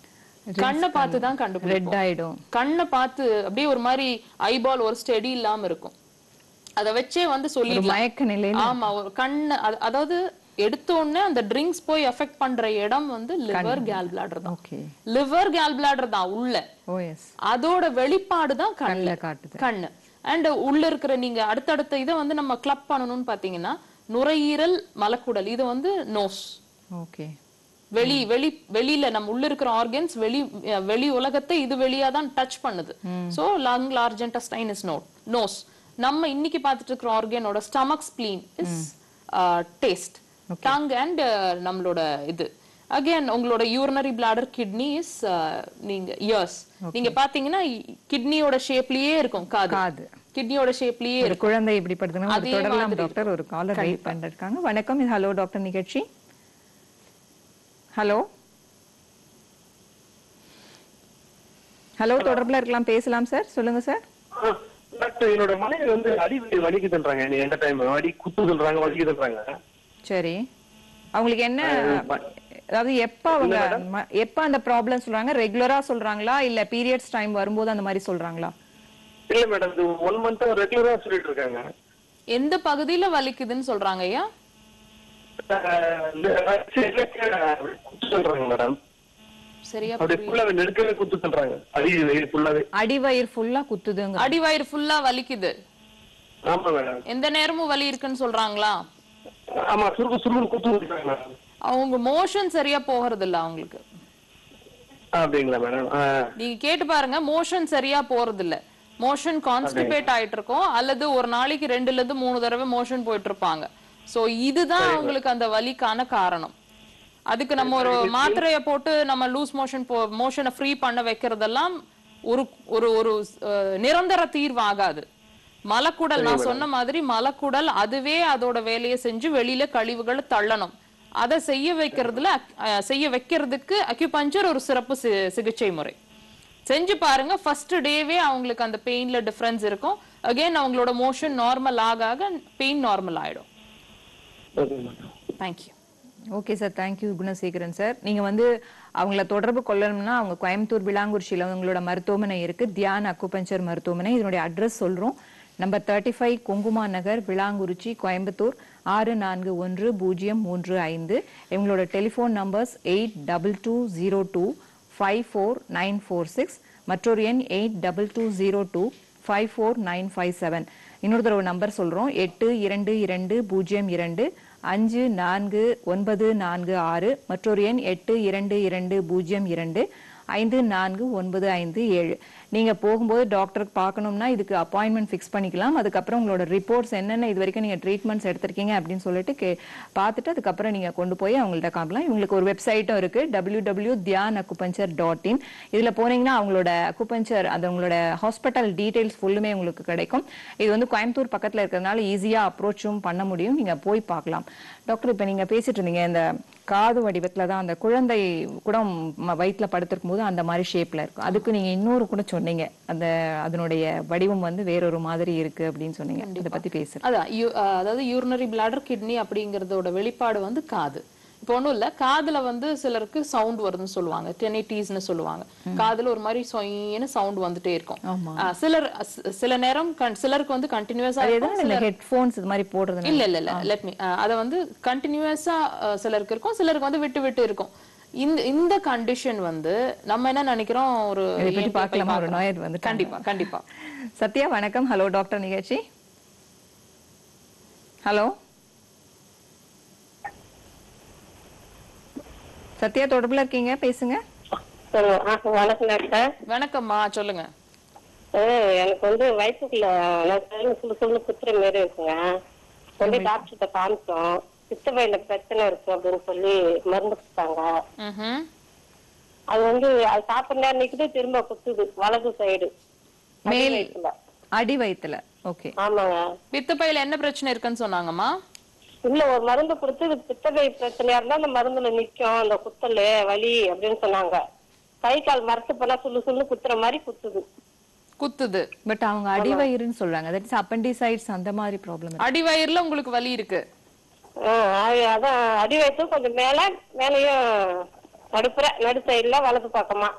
கண்ணை பார்த்து தான் ரெட் கண்டுபிடிப்போம் ஆயிடும் கண்ணை பார்த்து அப்படியே ஒரு மாதிரி ஐபால் ஒரு ஸ்டெடி இல்லாம இருக்கும் அத வச்சே வந்து ஒரு சொல்லிடலாம் மயக்க நிலையில ஆமா ஒரு கண்ணு அது- அதாவது எடுத்த உடனே அந்த ட்ரிங்க்ஸ் போய் எஃபெக்ட் பண்ற இடம் வந்து லிவர் கேல் பிளாடர் தான் ஓகே லிவர் கேல் பிளாடர் தான் உள்ள ஓ எஸ் அதோட வெளிப்பாடு தான் கண்ணு கண்ணுல காட்டுது கண்ணு அண்ட் உள்ள இருக்கிற நீங்க அடுத்தடுத்த இதை வந்து நம்ம கிளப் பண்ணணும்னு பாத்தீங்கன்னா நுரையீரல் மலக்குடல் இது வந்து நோஸ் ஓகே வெளி வெளி வெளியில நம்ம உள்ள இருக்கிற ஆர்கன்ஸ் வெளி அஹ் வெளி உலகத்தை இது வெளியா தான் டச் பண்ணுது so lung large intestine is note nose நம்ம இன்னைக்கு பார்த்துட்டு இருக்கிற ஆர்கனோட stomach spleen is taste tongue and நம்மளோட இது அகைன் உங்களோட யூரினரி பிளாடர் கிட்னி இஸ் நீங்க இயர்ஸ் நீங்க பாத்தீங்கன்னா கிட்னியோட ஷேப்லயே இருக்கும் காது காது. கிட்னியோட ஷேப்லயே ஒரு குழந்தை இப்படி படுத்துனா ஒரு அதே தொடரலாம் மாதிரி டாக்டர் ஒரு காலர் வெயிட் பண்ணிருக்காங்க வணக்கம் இது ஹலோ டாக்டர் நிகழ்ச்சி ஹலோ ஹலோ தொடர்புல இருக்கலாம் பேசலாம் சார் சொல்லுங்க சார் ஆ, டாக்டர் என்னோட மனைவி வந்து அடி வலி வலிக்குதுன்றாங்க நீ எந்த டைம் அடி குத்து சொல்றாங்க வலிக்குதுன்றாங்க சரி அவங்களுக்கு என்ன அதாவது எப்ப அவங்க ம- எப்ப அந்த ப்ராப்ளம் சொல்றாங்க ரெகுலரா சொல்றாங்களா இல்ல பீரியட்ஸ் டைம் வரும்போது அந்த மாதிரி சொல்றாங்களா இல்ல மேடம் இது ஒன் மந்த்தா ரெகுலரா சொல்லிட்டு இருக்காங்க எந்த பகுதியில வலிக்குதுன்னு சொல்றாங்க ஐயா குத்து சொல்றாங்க மேடம் சரியா அப்படி ஃபுல்லாவே நெருக்கவே குத்து சொல்றாங்க அடி ஃபுல்லாவே அடிவயிறு ஃபுல்லா குத்துதுங்க அடிவயிறு ஃபுல்லா வலிக்குது ஆமா மேடம் எந்த நேரமும் வலி இருக்குன்னு சொல்றாங்களா ஆமா சுருக்கு சுருக்கு குத்து சொல்றாங்க மேடம் அவங்க மோஷன் சரியா போகிறது இல்ல அவங்களுக்கு அப்படிங்களா மேடம் நீங்க கேட்டு பாருங்க மோஷன் சரியா போறது இல்ல மோஷன் கான்ஸ்டிபேட் ஆயிட்டு இருக்கும் அல்லது ஒரு நாளைக்கு ரெண்டுல இருந்து மூணு தடவை மோஷன் போயிட்டு இருப்பாங்க சோ இதுதான் அவங்களுக்கு அந்த வலிக்கான காரணம் அதுக்கு நம்ம ஒரு மாத்திரைய போட்டு நம்ம லூஸ் மோஷன் போ மோஷனை ஃப்ரீ பண்ண வைக்கிறதெல்லாம் ஒரு ஒரு ஒரு அஹ், நிரந்தர தீர்வு ஆகாது மலக்குடல் நான் சொன்ன மாதிரி மலக்குடல் அதுவே அதோட வேலையை செஞ்சு வெளியில கழிவுகளை தள்ளணும் அதை செய்ய வைக்கிறதுல அஹ், செய்ய வைக்கிறதுக்கு அக்யூபஞ்சர் ஒரு சிறப்பு சி- சிகிச்சை முறை செஞ்சு பாருங்க ஃபர்ஸ்ட் டேவே அவங்களுக்கு அந்த பெயின்ல டிஃபரன்ஸ் இருக்கும் அகைன் அவங்களோட மோஷன் நார்மல் ஆக ஆக பெயின் நார்மல் ஆயிடும் okay madam thank you okay sir thank you Gunasekaran sir நீங்க வந்து அவங்கள தொடர்பு கொள்ளணும்னா அவங்க கோயம்புத்தூர் விளாங்குறிச்சியில் அவங்களோட மருத்துவமனை இருக்கு தியான் அக்குபஞ்சர் மருத்துவமனை இதனுடைய அட்ரஸ் சொல்றோம் number thirty five Kunguma Nagar Vilankurichi Coimbatore ஆறு நான்கு ஒன்று பூஜ்ஜியம் மூன்று ஐந்து இவங்களோட telephone numbers eight double two zero two five four nine four six மற்றொரு எண் eight double two zero two five four nine five seven இன்னொரு தடவை நம்பர் சொல்றோம் எட்டு இரண்டு இரண்டு பூஜ்ஜியம் இரண்டு அஞ்சு நான்கு ஒன்பது நான்கு ஆறு மற்றொரு எண் எட்டு இரண்டு இரண்டு பூஜ்ஜியம் இரண்டு ஐந்து நான்கு ஒன்பது ஐந்து ஏழு நீங்க போகும்போது டாக்டருக்கு பார்க்கணும்னா இதுக்கு அப்பாயின்மெண்ட் ஃபிக்ஸ் பண்ணிக்கலாம் அதுக்கப்புறம் உங்களோட ரிப்போர்ட்ஸ் என்னென்ன இது வரைக்கும் நீங்க ட்ரீட்மெண்ட்ஸ் எடுத்திருக்கீங்க அப்படின்னு சொல்லிட்டு கே பார்த்துட்டு அதுக்கப்புறம் நீங்க கொண்டு போய் அவங்கள்ட்ட காட்டலாம் இவங்களுக்கு ஒரு வெப்சைட்டும் இருக்கு W W Dhyan acupuncture dot in இதுல போனீங்கன்னா அவங்களோட அக்குபஞ்சர் அது உங்களோட ஹாஸ்பிட்டல் டீடைல்ஸ் ஃபுல்லுமே உங்களுக்கு கிடைக்கும் இது வந்து கோயம்புத்தூர் பக்கத்துல இருக்கிறதுனால ஈஸியா அப்ரோச்சும் பண்ண முடியும் நீங்க போய் பார்க்கலாம் டாக்டர் இப்ப நீங்க பேசிட்டு இருந்தீங்க இந்த காது வடிவத்துல தான் அந்த குழந்தை கூட ம- வயித்துல படுத்திருக்கும் போது அந்த மாதிரி ஷேப்ல இருக்கும் அதுக்கு நீங்க இன்னொரு கூட சொன்னீங்க அந்த அதனுடைய வடிவம் வந்து வேறொரு மாதிரி இருக்கு அப்படின்னு சொன்னீங்க இதை பத்தி பேசுறேன் அதான் யூ- அஹ் அதாவது யூரினரி பிளாடர் கிட்னி அப்படிங்கறதோட வெளிப்பாடு வந்து காது இப்போ ஒண்ணும் இல்ல காதுல வந்து சிலருக்கு சவுண்ட் வருதுன்னு சொல்லுவாங்க டெனிட்டீஸ்னு சொல்லுவாங்க காதுல ஒரு மாதிரி சொயின்னு சவுண்ட் வந்துட்டே இருக்கும் அஹ் சிலர் சி- சில நேரம் கண்- சிலருக்கு வந்து கண்டினியூஸா அது எதனால இந்த ஹெட்போன்ஸ் இது மாதிரி போடுறது இல்ல இல்ல இல்ல லெட் மீ அத வந்து கண்டினியூஸா சிலருக்கு இருக்கும் சிலருக்கு வந்து விட்டு விட்டு இருக்கும் இந்த இந்த கண்டிஷன் வந்து நம்ம என்ன நினைக்கிறோம் ஒரு இதை பற்றி ENT போய் பார்க்கலாமா ஒரு பார்க்கணும். நோயர் வந்து கண்டிப்பா கண்டிப்பா சத்யா வணக்கம் ஹலோ டாக்டர் நிகழ்ச்சி ஹலோ சத்யா தொடர்புல இருக்கீங்க பேசுங்க சொல்லுங்க. ஆ, வணக்கம் டாக்டர் வணக்கம்மா சொல்லுங்க ஆ, எனக்கு வந்து வயிற்றுக்குள்ள நான் சுழு சுழு குத்துற மாதிரி இருக்குங்க கொண்டு டாக்டர்கிட்ட காமிச்சோம் சித்தப்பையில பிரச்சனை இருக்கு அப்படின்னு சொல்லி மருந்து கொடுத்தாங்க ம்ஹும். அது வந்து அது சாப்பிட்ற நேரம் நிக்குது திரும்ப குத்துது வலது சைடு மேல் வயிற்றுல அடி வயித்துல ஓகே ஆமாங்க பித்தப்பையில என்ன பிரச்சனை இருக்குன்னு சொன்னாங்கம்மா இல்ல ஒரு மருந்து கொடுத்து இது பித்தப்பை பிரச்சனையா இருந்தா அந்த மருந்துல நிக்கும் அந்த குத்தல் வலி அப்படின்னு சொன்னாங்க கை கால் மரத்து போனா சுள்ளு சுள்ளு குத்துற மாதிரி குத்துது குத்துது பட் அவங்க அடிவயிறுன்னு சொல்றாங்க தட் இஸ் அப்பண்டிசைட்ஸ் அந்த மாதிரி ப்ராப்ளம் அடிவயிறுல உங்களுக்கு வலி இருக்கு ஆ, அது- அதான் அடி வயிற்று கொஞ்சம் மேல மேலயும் நடுப்புற நடு சைடுல வலது பக்கமா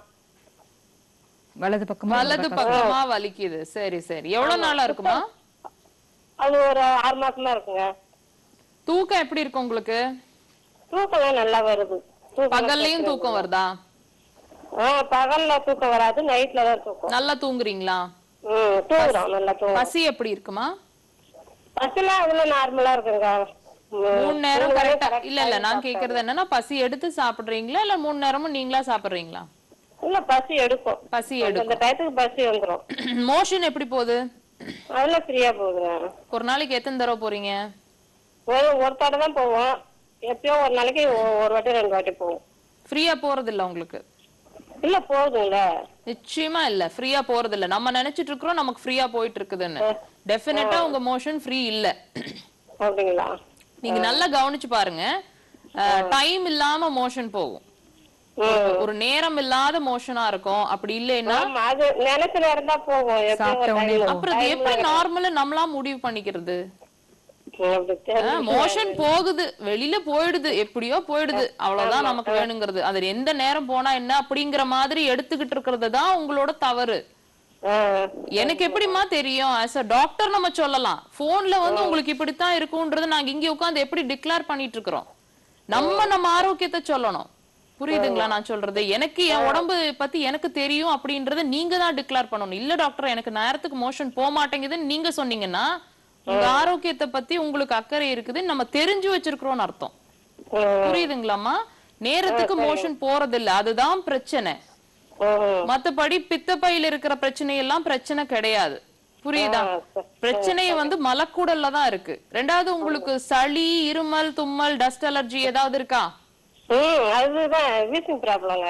வலது பக்கமா வலது பக்கமா வலிக்குது சரி சரி எவ்வளவு நாளா இருக்குமா அது ஒரு ஆறு மாசமா இருக்குங்க தூக்கம் எப்படி இருக்கு உங்களுக்கு தூக்கம் நல்லா வருது தூக்கம் பகல்லையும் தூக்கம் வருதா ஆ பகல்ல தூக்கம் வராது நைட்ல தான் தூக்கம் நல்லா தூங்குறீங்களா ம் தூங்குறோம் நல்லா தூங்குறோம் பசி எப்படி இருக்குமா பஸ்லாம் அதுல நார்மலா இருக்குங்க ம், மூணு நேரம் தூங்குறதே கரெக்டா correct இல்ல இல்ல time நான் சாப்பிட்டா. கேக்குறது என்னன்னா பசி எடுத்து சாப்பிடுறீங்களா இல்ல மூணு நேரமும் நீங்களா சாப்பிடுறீங்களா இல்ல பசி எடுக்கும் பசி அந்த எடுக்கும் டயத்துக்கு பசி வந்துரும் மோஷன் எப்படி போகுது அதெல்லாம் ஃப்ரீயா போகுதுங்க ஒரு நாளைக்கு எத்தனை தடவை போறீங்க ஒரு ஒரு தடவை தான் போவோம் எப்பயோ ஒரு நாளைக்கு ஒ- ஒரு வாட்டி ரெண்டு வாட்டி போவோம் ஃப்ரீயா போறது இல்ல உங்களுக்கு இல்ல போகுதுங்கள நிச்சயமா இல்ல ஃப்ரீயா போறது இல்ல நம்ம நினைச்சிட்டு இருக்கிறோம் நமக்கு ஃப்ரீயா போயிட்டு இருக்குதுன்னு டெஃபினட்டா உங்க மோஷன் ஃப்ரீ இல்ல அப்படிங்களா நீங்க நல்லா கவனிச்சு பாருங்க டைம் இல்லாம மோஷன் போகும் ம் ஒரு நேரம் இல்லாத மோஷனா இருக்கும் அப்படி இல்லைன்னா ஆமா அது நினைச்ச நேரம் தான் போகும் எப்பயோ சாப்பிட்ட ஒரு உடனே time. அப்புறம் இது எப்படி நார்மலா நம்மளா முடிவு பண்ணிக்கிறது ம், அப்படி தெரியல. மோஷன் போகுது வெளியில போயிடுது எப்படியோ போயிடுது அவ்வளவுதான் நமக்கு வேணுங்கிறது அது எந்த நேரம் போனா என்ன அப்படிங்கிற மாதிரி எடுத்துக்கிட்டு இருக்கிறது தான் உங்களோட தவறு ஆ, எனக்கு எப்படிம்மா தெரியும் as a டாக்டர் நம்ம சொல்லலாம் போன்ல வந்து உங்களுக்கு இப்படித்தான் இருக்கும்ன்றது நாங்க இங்க உட்கார்ந்து எப்படி டிக்ளேர் பண்ணிட்டு இருக்கிறோம் நம்ம நம்ம ஆரோக்கியத்தை சொல்லணும் புரியுதுங்களா நான் சொல்றது எனக்கு என் உடம்பு பத்தி எனக்கு தெரியும் அப்படின்றத நீங்க தான் டிக்ளேர் பண்ணணும் இல்ல டாக்டர் எனக்கு நேரத்துக்கு மோஷன் போக மாட்டேங்குதுன்னு நீங்க சொன்னீங்கன்னா உங்க ஆரோக்கியத்தை பத்தி உங்களுக்கு அக்கறை இருக்குதுன்னு நம்ம தெரிஞ்சு வச்சிருக்கிறோம்னு அர்த்தம் ம், புரியுதுங்களாம்மா நேரத்துக்கு மோஷன் போறது இல்ல அதுதான் பிரச்சனை ம், மத்தபடி பித்தப்பையில இருக்கிற பிரச்சனை எல்லாம் பிரச்சனை கிடையாது புரியுதா பிரச்சனைய வந்து மலக்குடல்ல தான் இருக்கு ரெண்டாவது உங்களுக்கு சளி இருமல் தும்மல் டஸ்ட் அலர்ஜி ஏதாவது இருக்கா ம், அதுதான் வீசிங் ப்ராப்ளங்க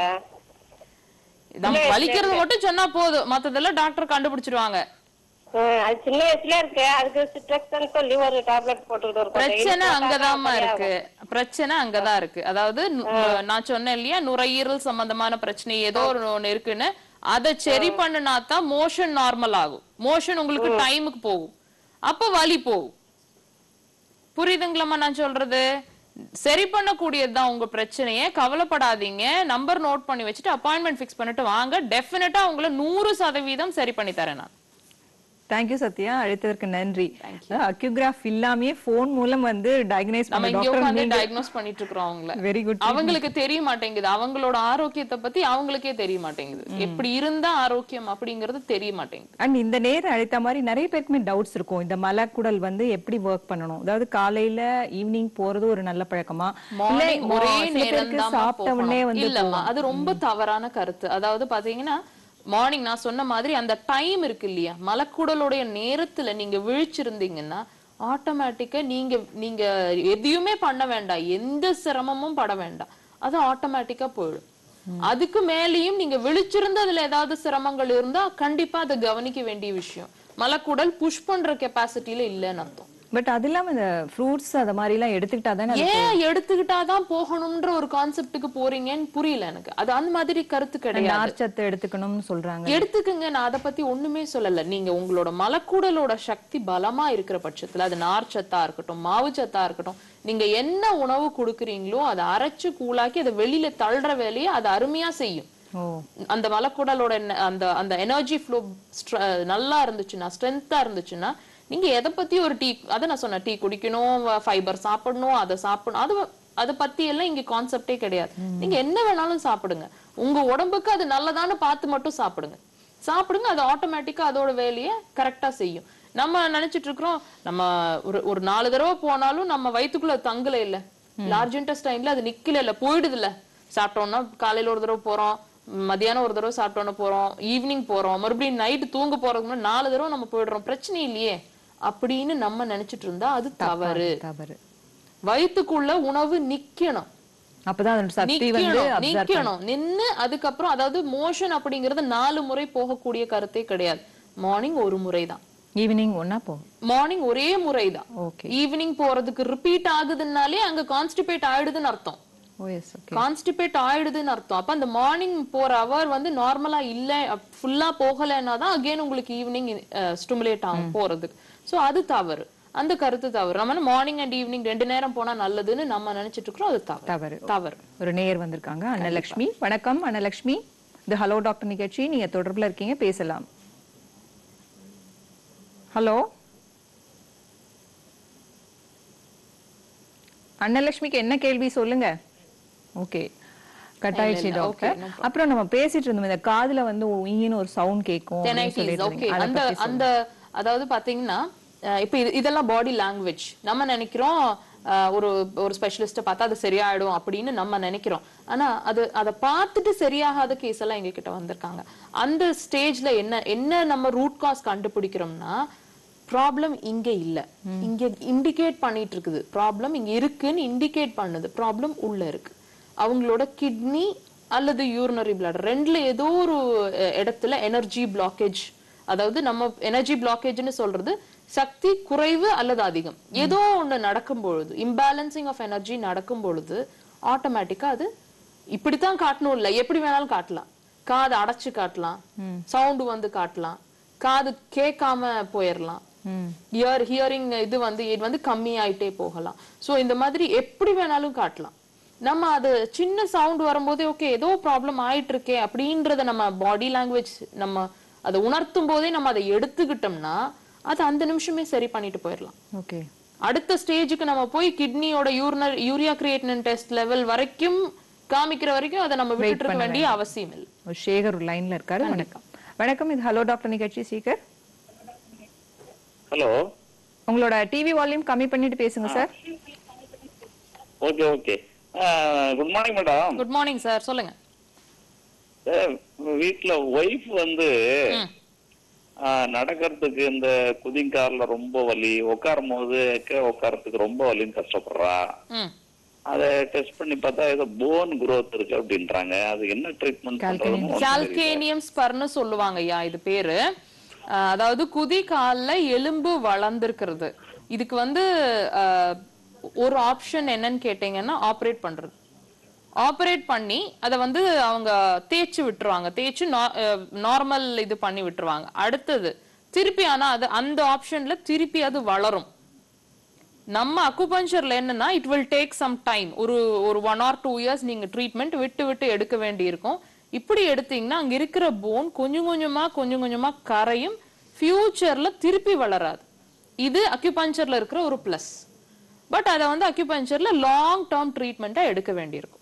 நம்ம வலிக்கிறது மட்டும் சொன்னா போதும் மத்ததெல்லாம் டாக்டர் கண்டுபிடிச்சிருவாங்க அது சின்ன வயசுல இருக்கு அதுக்கு சிட்ரக்ஸ்ன்னு சொல்லி ஒரு டேப்லெட் போட்டுக்கிட்டு இருக்கோம் பிரச்சனை அங்கதாம்மா இருக்கு பிரச்சனை அங்கதான் இருக்கு அதாவது நு- நான் சொன்னேன் இல்லையா நுரையீரல் சம்பந்தமான பிரச்சனை ஏதோ ஒரு ஒண்ணு இருக்குன்னு அதை சரி பண்ணுனா தான் மோஷன் நார்மல் ஆகும் மோஷன் உங்களுக்கு டைமுக்கு போகும் அப்ப வலி போகும் புரியுதுங்களாம்மா நான் சொல்றது சரி பண்ணக்கூடியதுதான் உங்க பிரச்சனையே கவலைப்படாதீங்க நம்பர் நோட் பண்ணி வச்சுட்டு அப்பாயின்மெண்ட் ஃபிக்ஸ் பண்ணிட்டு வாங்க டெஃபினட்டா உங்களை நூறு சதவீதம் சரி பண்ணி தரேன் நான் தேங்க்யூ சத்யா அழைத்ததற்கு நன்றி அக்யூகிராஃப் இல்லாமயே போன் மூலம் வந்து டயக்னைஸ் நம்ம பண்ண இங்க உட்கார்ந்து டாக்டர் டயக்னோஸ் பண்ணிட்டு இருக்கிறோம் அவங்கள வெரி குட் அவங்களுக்கு தெரிய மாட்டேங்குது அவங்களோட ஆரோக்கியத்தை பத்தி அவங்களுக்கே தெரிய மாட்டேங்குது எப்படி இருந்தா ஆரோக்கியம் அப்படிங்கறது தெரிய மாட்டேங்குது அண்ட் இந்த நேரம் அழைத்த மாதிரி நிறைய பேருக்குமே டவுட்ஸ் இருக்கும் இந்த மலக்குடல் வந்து எப்படி ஒர்க் பண்ணணும் அதாவது காலையில ஈவினிங் போறது ஒரு நல்ல பழக்கமா மார்னிங் இல்ல, ஒரே சில நேரம் பேருக்கு சாப்பிட்ட உடனே வந்து இல்லம்மா அது ரொம்ப தவறான கருத்து அதாவது பாத்தீங்கன்னா மார்னிங் நான் சொன்ன மாதிரி அந்த டைம் இருக்கு இல்லையா மலக்குடலுடைய நேரத்துல நீங்க விழிச்சிருந்தீங்கன்னா ஆட்டோமேட்டிக்கா நீங்க நீங்க எதையுமே பண்ண வேண்டாம் எந்த சிரமமும் பட வேண்டாம் அது ஆட்டோமேட்டிக்கா போயிடும் அதுக்கு மேலேயும் நீங்க விழிச்சிருந்து அதுல ஏதாவது சிரமங்கள் இருந்தா கண்டிப்பா அதை கவனிக்க வேண்டிய விஷயம் மலக்குடல் புஷ் பண்ற கெப்பாசிட்டில இல்லைன்னு அர்த்தம் பட் அது இல்லாம இந்த ஃப்ரூட்ஸ் அத மாதிரி எல்லாம் எடுத்துக்கிட்டா தானே அது- ஏன் எடுத்துக்கிட்டாதான் போகணும்ன்ற ஒரு கான்செப்டுக்கு போறீங்கன்னு புரியல எனக்கு அது அந்த மாதிரி கருத்து கிடையாது நார்ச்சத்து எடுத்துக்கணும்னு சொல்றாங்க எடுத்துக்கங்க நான் அதை பத்தி ஒண்ணுமே சொல்லல நீங்க உங்களோட மலக்குடலோட சக்தி பலமா இருக்கிற பட்சத்துல அது நார்ச்சத்தா இருக்கட்டும் மாவுச்சத்தா இருக்கட்டும் நீங்க என்ன உணவு கொடுக்குறீங்களோ அதை அரைச்சு கூழாக்கி அதை வெளியில தள்ளுற வேலையை அது அருமையா செய்யும் ஓ அந்த மலக்குடலோட ந- அந்த அந்த எனர்ஜி ஃப்ளோ நல்லா இருந்துச்சுன்னா ஸ்ட்ரென்த்தா இருந்துச்சுன்னா நீங்க எதை பத்தி ஒரு டீ அதை நான் சொன்னேன் டீ குடிக்கணும் ஃபைபர் சாப்பிடணும் அதை சாப்பிடணும் அது அதை பத்தி எல்லாம் இங்க கான்செப்டே கிடையாது நீங்க என்ன வேணாலும் சாப்பிடுங்க உங்க உடம்புக்கு அது நல்லதான்னு பார்த்து மட்டும் சாப்பிடுங்க சாப்பிடுங்க அது ஆட்டோமேட்டிக்கா அதோட வேலையை கரெக்டா செய்யும் நம்ம நினைச்சிட்டு இருக்கிறோம் நம்ம ஒரு ஒரு நாலு தடவை போனாலும் நம்ம வயித்துக்குள்ள அது தங்கல இல்ல லார்ஜ் இன்டெஸ்டைன்ல அது நிக்கல இல்ல போயிடுது இல்ல சாப்பிட்டோம்னா காலையில ஒரு தடவை போறோம் மதியானம் ஒரு தடவை சாப்பிட்டோன்னு போறோம் ஈவினிங் போறோம் மறுபடியும் நைட்டு தூங்க போறதுக்கு முன்னாடி நாலு தடவை நம்ம போயிடுறோம் பிரச்சனை இல்லையே அப்படின்னு நம்ம நினைச்சிட்டு இருந்தா அது தவறு தவறு வயித்துக்குள்ள உணவு நிக்கணும் அப்பதான் அதோட சக்தி வந்து நிக்கணும் அப்சர்வ் நிக்கணும் நின்னு அதுக்கப்புறம் அதாவது மோஷன் அப்படிங்கறது நாலு முறை போகக்கூடிய கருத்தே கிடையாது மார்னிங் ஒரு முறை தான் ஈவினிங் ஒன்னா போகும் மார்னிங் ஒரே முறை தான் ஓகே ஈவினிங் போறதுக்கு ரிப்பீட் ஆகுதுன்னாலே அங்க கான்ஸ்டிபேட் ஆயிடுதுன்னு அர்த்தம் ஓ எஸ் ஓகே கான்ஸ்டிபேட் ஆயிடுதுன்னு அர்த்தம் அப்ப அந்த மார்னிங் போற அவர் வந்து நார்மலா இல்ல ஃபுல்லா போகலைன்னா தான் அகைன் உங்களுக்கு ஈவினிங் ஸ்டிமுலேட் ஆகும் போறதுக்கு சோ அது தவறு அந்த கருத்து தவறு நம்ம மார்னிங் அண்ட் ஈவினிங் ரெண்டு நேரம் போனா நல்லதுன்னு நம்ம நினைச்சிட்டு இருக்கிறோம் அது தவறு தவறு தவறு ஒரு நேயர் வந்திருக்காங்க அன்னலட்சுமி வணக்கம் அன்னலட்சுமி இது ஹலோ டாக்டர் நிகழ்ச்சி நீங்க தொடர்புல இருக்கீங்க பேசலாம் ஹலோ அன்னலட்சுமிக்கு என்ன கேள்வி சொல்லுங்க ஓகே கட் ஆயிடுச்சு இல்ல, okay, டாக்டர் அப்புறம் நம்ம பேசிட்டு இருந்தோம் இந்த காதுல வந்து ஈன்னு ஒரு சவுண்ட் கேட்கும் அப்படின்னு டெனைட்டிஸ் சொல்லிட்டு ஓகே இருந்தீங்க. அதை அந்த பத்தி அந்த அதாவது பாத்தீங்கன்னா அஹ் இப்ப இது இதெல்லாம் பாடி லாங்குவேஜ் நம்ம நினைக்கிறோம் அஹ் ஒரு ஒரு ஸ்பெஷலிஸ்ட பார்த்தா அது சரியாயிடும் அப்படின்னு நம்ம நினைக்கிறோம் ஆனா அது அதை பார்த்துட்டு சரியாகாத கேஸ் எல்லாம் எங்க கிட்ட வந்திருக்காங்க அந்த ஸ்டேஜ்ல என்ன என்ன நம்ம ரூட் காஸ் கண்டுபிடிக்கிறோம்னா ப்ராப்ளம் இங்க இல்ல இங்க இண்டிகேட் பண்ணிட்டு இருக்குது ப்ராப்ளம் இங்க இருக்குன்னு இண்டிகேட் பண்ணுது ப்ராப்ளம் உள்ள இருக்கு அவங்களோட கிட்னி அல்லது யூரினரி பிளட் ரெண்டுல ஏதோ ஒரு அஹ், இடத்துல எனர்ஜி பிளாக்கேஜ் அதாவது நம்ம எனர்ஜி பிளாக்கேஜ்னு சொல்றது சக்தி குறைவு அல்லது அதிகம் ஏதோ ஒண்ணு நடக்கும் பொழுது இம்பேலன்சிங் ஆஃப் எனர்ஜி நடக்கும் பொழுது ஆட்டோமேட்டிக்கா அது இப்படித்தான் காட்டணும் இல்ல எப்படி வேணாலும் காட்டலாம் காது அடைச்சு காட்டலாம் சவுண்ட் வந்து காட்டலாம் காது கேட்காம போயிடலாம் ஹியர் ஹியரிங் இது வந்து இது வந்து கம்மி ஆயிட்டே போகலாம் சோ இந்த மாதிரி எப்படி வேணாலும் காட்டலாம் நம்ம அது சின்ன சவுண்ட் வரும்போதே ஓகே ஏதோ ப்ராப்ளம் ஆயிட்டு இருக்கே அப்படின்றத நம்ம பாடி லாங்குவேஜ் நம்ம அதை உணர்த்தும் போதே நம்ம அதை எடுத்துக்கிட்டோம்னா அது அந்த நிமிஷமே சரி பண்ணிட்டு போயிடலாம் ஓகே அடுத்த ஸ்டேஜுக்கு நம்ம போய் கிட்னியோட யூரினர் யூரியா கிரியேட்டின் டெஸ்ட் லெவல் வரைக்கும் காமிக்கிற வரைக்கும் அதை நம்ம விட்டுட்டு இருக்க வேண்டிய அவசியம் இல்லை ஒரு சேகர் ஒரு லைன்ல இருக்காரு வணக்கம் வணக்கம் இது ஹலோ டாக்டர் நிகழ்ச்சி சீக்கர் ஹலோ உங்களோட டிவி வால்யூம் கம்மி பண்ணிட்டு பேசுங்க sir okay okay good morning madam good morning sir சொல்லுங்க வீட்ல ஒய்ஃப் வந்து ஆஹ், நடக்கிறதுக்கு இந்த குதிங்கால்ல ரொம்ப வலி உட்காரும் போது கீழே உட்காரத்துக்கு ரொம்ப வலின்னு கஷ்டப்படுறா ம் அதை டெஸ்ட் பண்ணி பார்த்தா ஏதோ போன் growth இருக்கு அப்படின்றாங்க அது என்ன ட்ரீட்மெண்ட் பண்றதுன்னு கால்கேனியம் ஸ்பர்னு சொல்லுவாங்க ஐயா இது பேரு அஹ் அதாவது குதி கால்ல எலும்பு வளர்ந்துருக்கிறது இதுக்கு வந்து அஹ், ஒரு ஆப்ஷன் என்னன்னு கேட்டீங்கன்னா ஆப்ரேட் பண்றது ஆப்ரேட் பண்ணி அதை வந்து அவங்க தேய்ச்சி விட்டுருவாங்க தேய்ச்சி நார்மல் இது பண்ணி விட்டுருவாங்க அடுத்தது திருப்பி ஆனா அது அந்த ஆப்ஷன்ல திருப்பி அது வளரும் நம்ம அக்குபஞ்சர்ல என்னன்னா it will take some time ஒரு ஒரு ஒன் ஆர் டூ இயர்ஸ் நீங்க ட்ரீட்மெண்ட் விட்டு விட்டு எடுக்க வேண்டி இருக்கும் இப்படி எடுத்தீங்கன்னா அங்க இருக்கிற போன் கொஞ்சம் கொஞ்சமா கொஞ்சம் கொஞ்சமா கரையும் ஃபியூச்சர்ல திருப்பி வளராது இது அக்யூபஞ்சர்ல இருக்கிற ஒரு பிளஸ் பட் அதை வந்து அக்யூபஞ்சர்ல லாங் டேர்ம் ட்ரீட்மெண்ட்டா எடுக்க வேண்டியிருக்கும்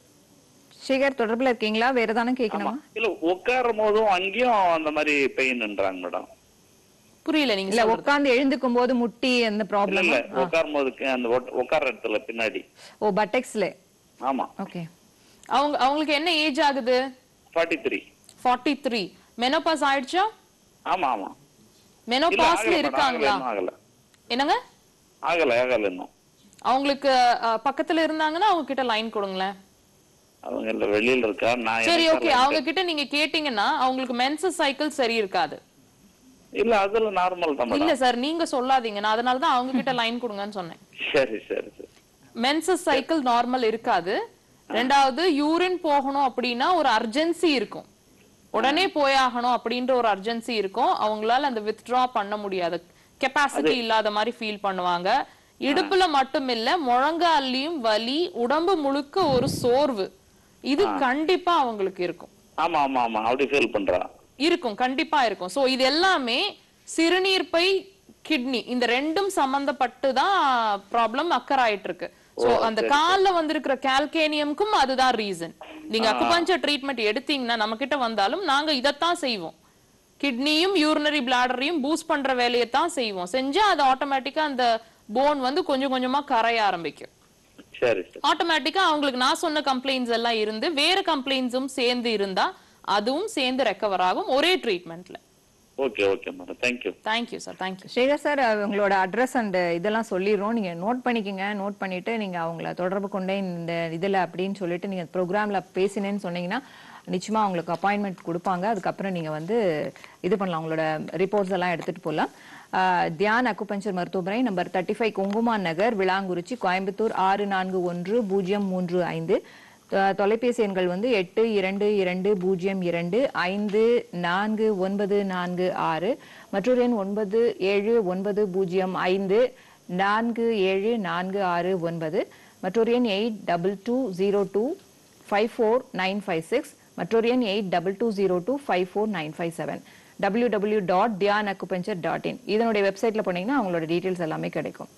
சேகர் தொடர்புல இருக்கீங்களா வேற தானே கேட்கணுமா இல்ல உட்காரும் போதும் அங்கேயும் அந்த மாதிரி பெயின்ன்றாங்க மேடம் புரியல நீங்க இல்ல சொல்றது. உட்கார்ந்து எழுந்துக்கும் போது முட்டி அந்த இல்ல ப்ராப்ளம் இல்ல உட்காரும் போதுக்கு அந்த உட்- உட்கார்ற இடத்துல பின்னாடி ஓ பட்டெக்ஸ்ல ஆமா ஓகே அவங்க அவங்களுக்கு என்ன ஏஜ் ஆகுது forty three forty three menopause ஆயிடுச்சா ஆமா ஆமா இல்ல மெனோபாஸ்ல ஆகல மேடம், ஆகல இருக்காங்களா இன்னும் ஆகல என்னங்க ஆகல ஆகல இன்னும் அவங்களுக்கு அஹ், பக்கத்துல இருந்தாங்கன்னா அவங்க கிட்ட லைன் கொடுங்களேன் அவங்க இல்ல வெளியில இருக்கா நான் சரி எனக்கு ஓகே line அவங்க கிட்ட நீங்க கேட்டீங்கன்னா அவங்களுக்கு மென்சஸ் சைக்கிள் சரி இருக்காது இல்ல அதுல நார்மல் தான் இல்ல மேடம் சார் நீங்க சொல்லாதீங்க நான் அதனால தான் அவங்க கிட்ட லைன் கொடுங்கன்னு சொன்னேன் சரி சரி சரி மென்சஸ் சைக்கிள் நார்மல் இருக்காது ரெண்டாவது யூரின் போகணும் அப்படின்னா ஒரு அர்ஜென்சி இருக்கும் உடனே போயாகணும் அப்படின்ற ஒரு அர்ஜென்சி இருக்கும் அவங்களால அந்த வித்ட்ரா பண்ண முடியாது கெப்பாசிட்டி இல்லாத மாதிரி ஃபீல் பண்ணுவாங்க இடுப்புல மட்டும் இல்ல முழங்கால்லையும் வலி உடம்பு முழுக்க ஒரு சோர்வு இது கண்டிப்பா அவங்களுக்கு இருக்கும் ஆமா ஆமா ஆமா அப்படி ஃபீல் பண்றா இருக்கும் கண்டிப்பா இருக்கும் சோ இது எல்லாமே சிறுநீர் பை கிட்னி இந்த ரெண்டும் சம்பந்தப்பட்டு தான் ப்ராப்ளம் அக்கர் ஆயிட்டு இருக்கு சோ அந்த கால்ல வந்திருக்கிற கால்கேனியம்க்கும் அதுதான் ரீசன் நீங்க அக்குபஞ்சர் ட்ரீட்மெண்ட் எடுத்தீங்கன்னா நம்ம கிட்ட வந்தாலும் நாங்க இதைத்தான் செய்வோம் கிட்னியும் யூரினரி பிளாடரையும் பூஸ்ட் பண்ற வேலையை தான் செய்வோம் செஞ்சா அது ஆட்டோமேட்டிக்கா அந்த போன் வந்து கொஞ்சம் கொஞ்சமா கரைய ஆரம்பிக்கும் சரி சரி ஆட்டோமேட்டிக்கா அவங்களுக்கு நான் சொன்ன கம்ப்ளைண்ட்ஸ் எல்லாம் இருந்து வேற கம்ப்ளைண்ட்ஸும் சேர்ந்து இருந்தா அதுவும் சேர்ந்து ரெக்கவர் ஆகும் ஒரே ட்ரீட்மெண்ட்ல okay okay madam thank you thank you sir thank you Sekar sir உங்களோட அட்ரஸ் அண்ட் இதெல்லாம் சொல்லிடுறோம் நீங்க நோட் பண்ணிக்கங்க நோட் பண்ணிட்டு நீங்க அவங்கள தொடர்பு கொண்டே இந்த இதுல அப்படின்னு சொல்லிட்டு நீங்க ப்ரோக்ராம்ல பேசினேன்னு சொன்னீங்கன்னா நிச்சயமா அவங்களுக்கு அப்பாயின்மெண்ட் கொடுப்பாங்க அதுக்கப்புறம் நீங்க வந்து இது பண்ணலாம் உங்களோட ரிப்போர்ட்ஸ் எல்லாம் எடுத்துட்டு போகலாம் ஆஹ் தியான் அக்குபஞ்சர் மருத்துவமனை number thirty five Kunguman Nagar Vilankurichi Coimbatore ஆறு நான்கு ஒன்று பூஜ்ஜியம் மூன்று ஐந்து தொ- தொலைபேசி எண்கள் வந்து எட்டு இரண்டு இரண்டு பூஜ்ஜியம் இரண்டு ஐந்து நான்கு ஒன்பது நான்கு ஆறு மற்றொரு எண் ஒன்பது ஏழு ஒன்பது பூஜ்ஜியம் ஐந்து நான்கு ஏழு நான்கு ஆறு ஒன்பது மற்றொரு எண் eight double two zero two five four nine five six மற்றொரு எண் eight double two zero two five four nine five seven W W dot Dhyan acupuncture dot in இதனுடைய வெப்சைட்ல போனீங்கன்னா அவங்களோட டீட்டெயில்ஸ் எல்லாமே கிடைக்கும்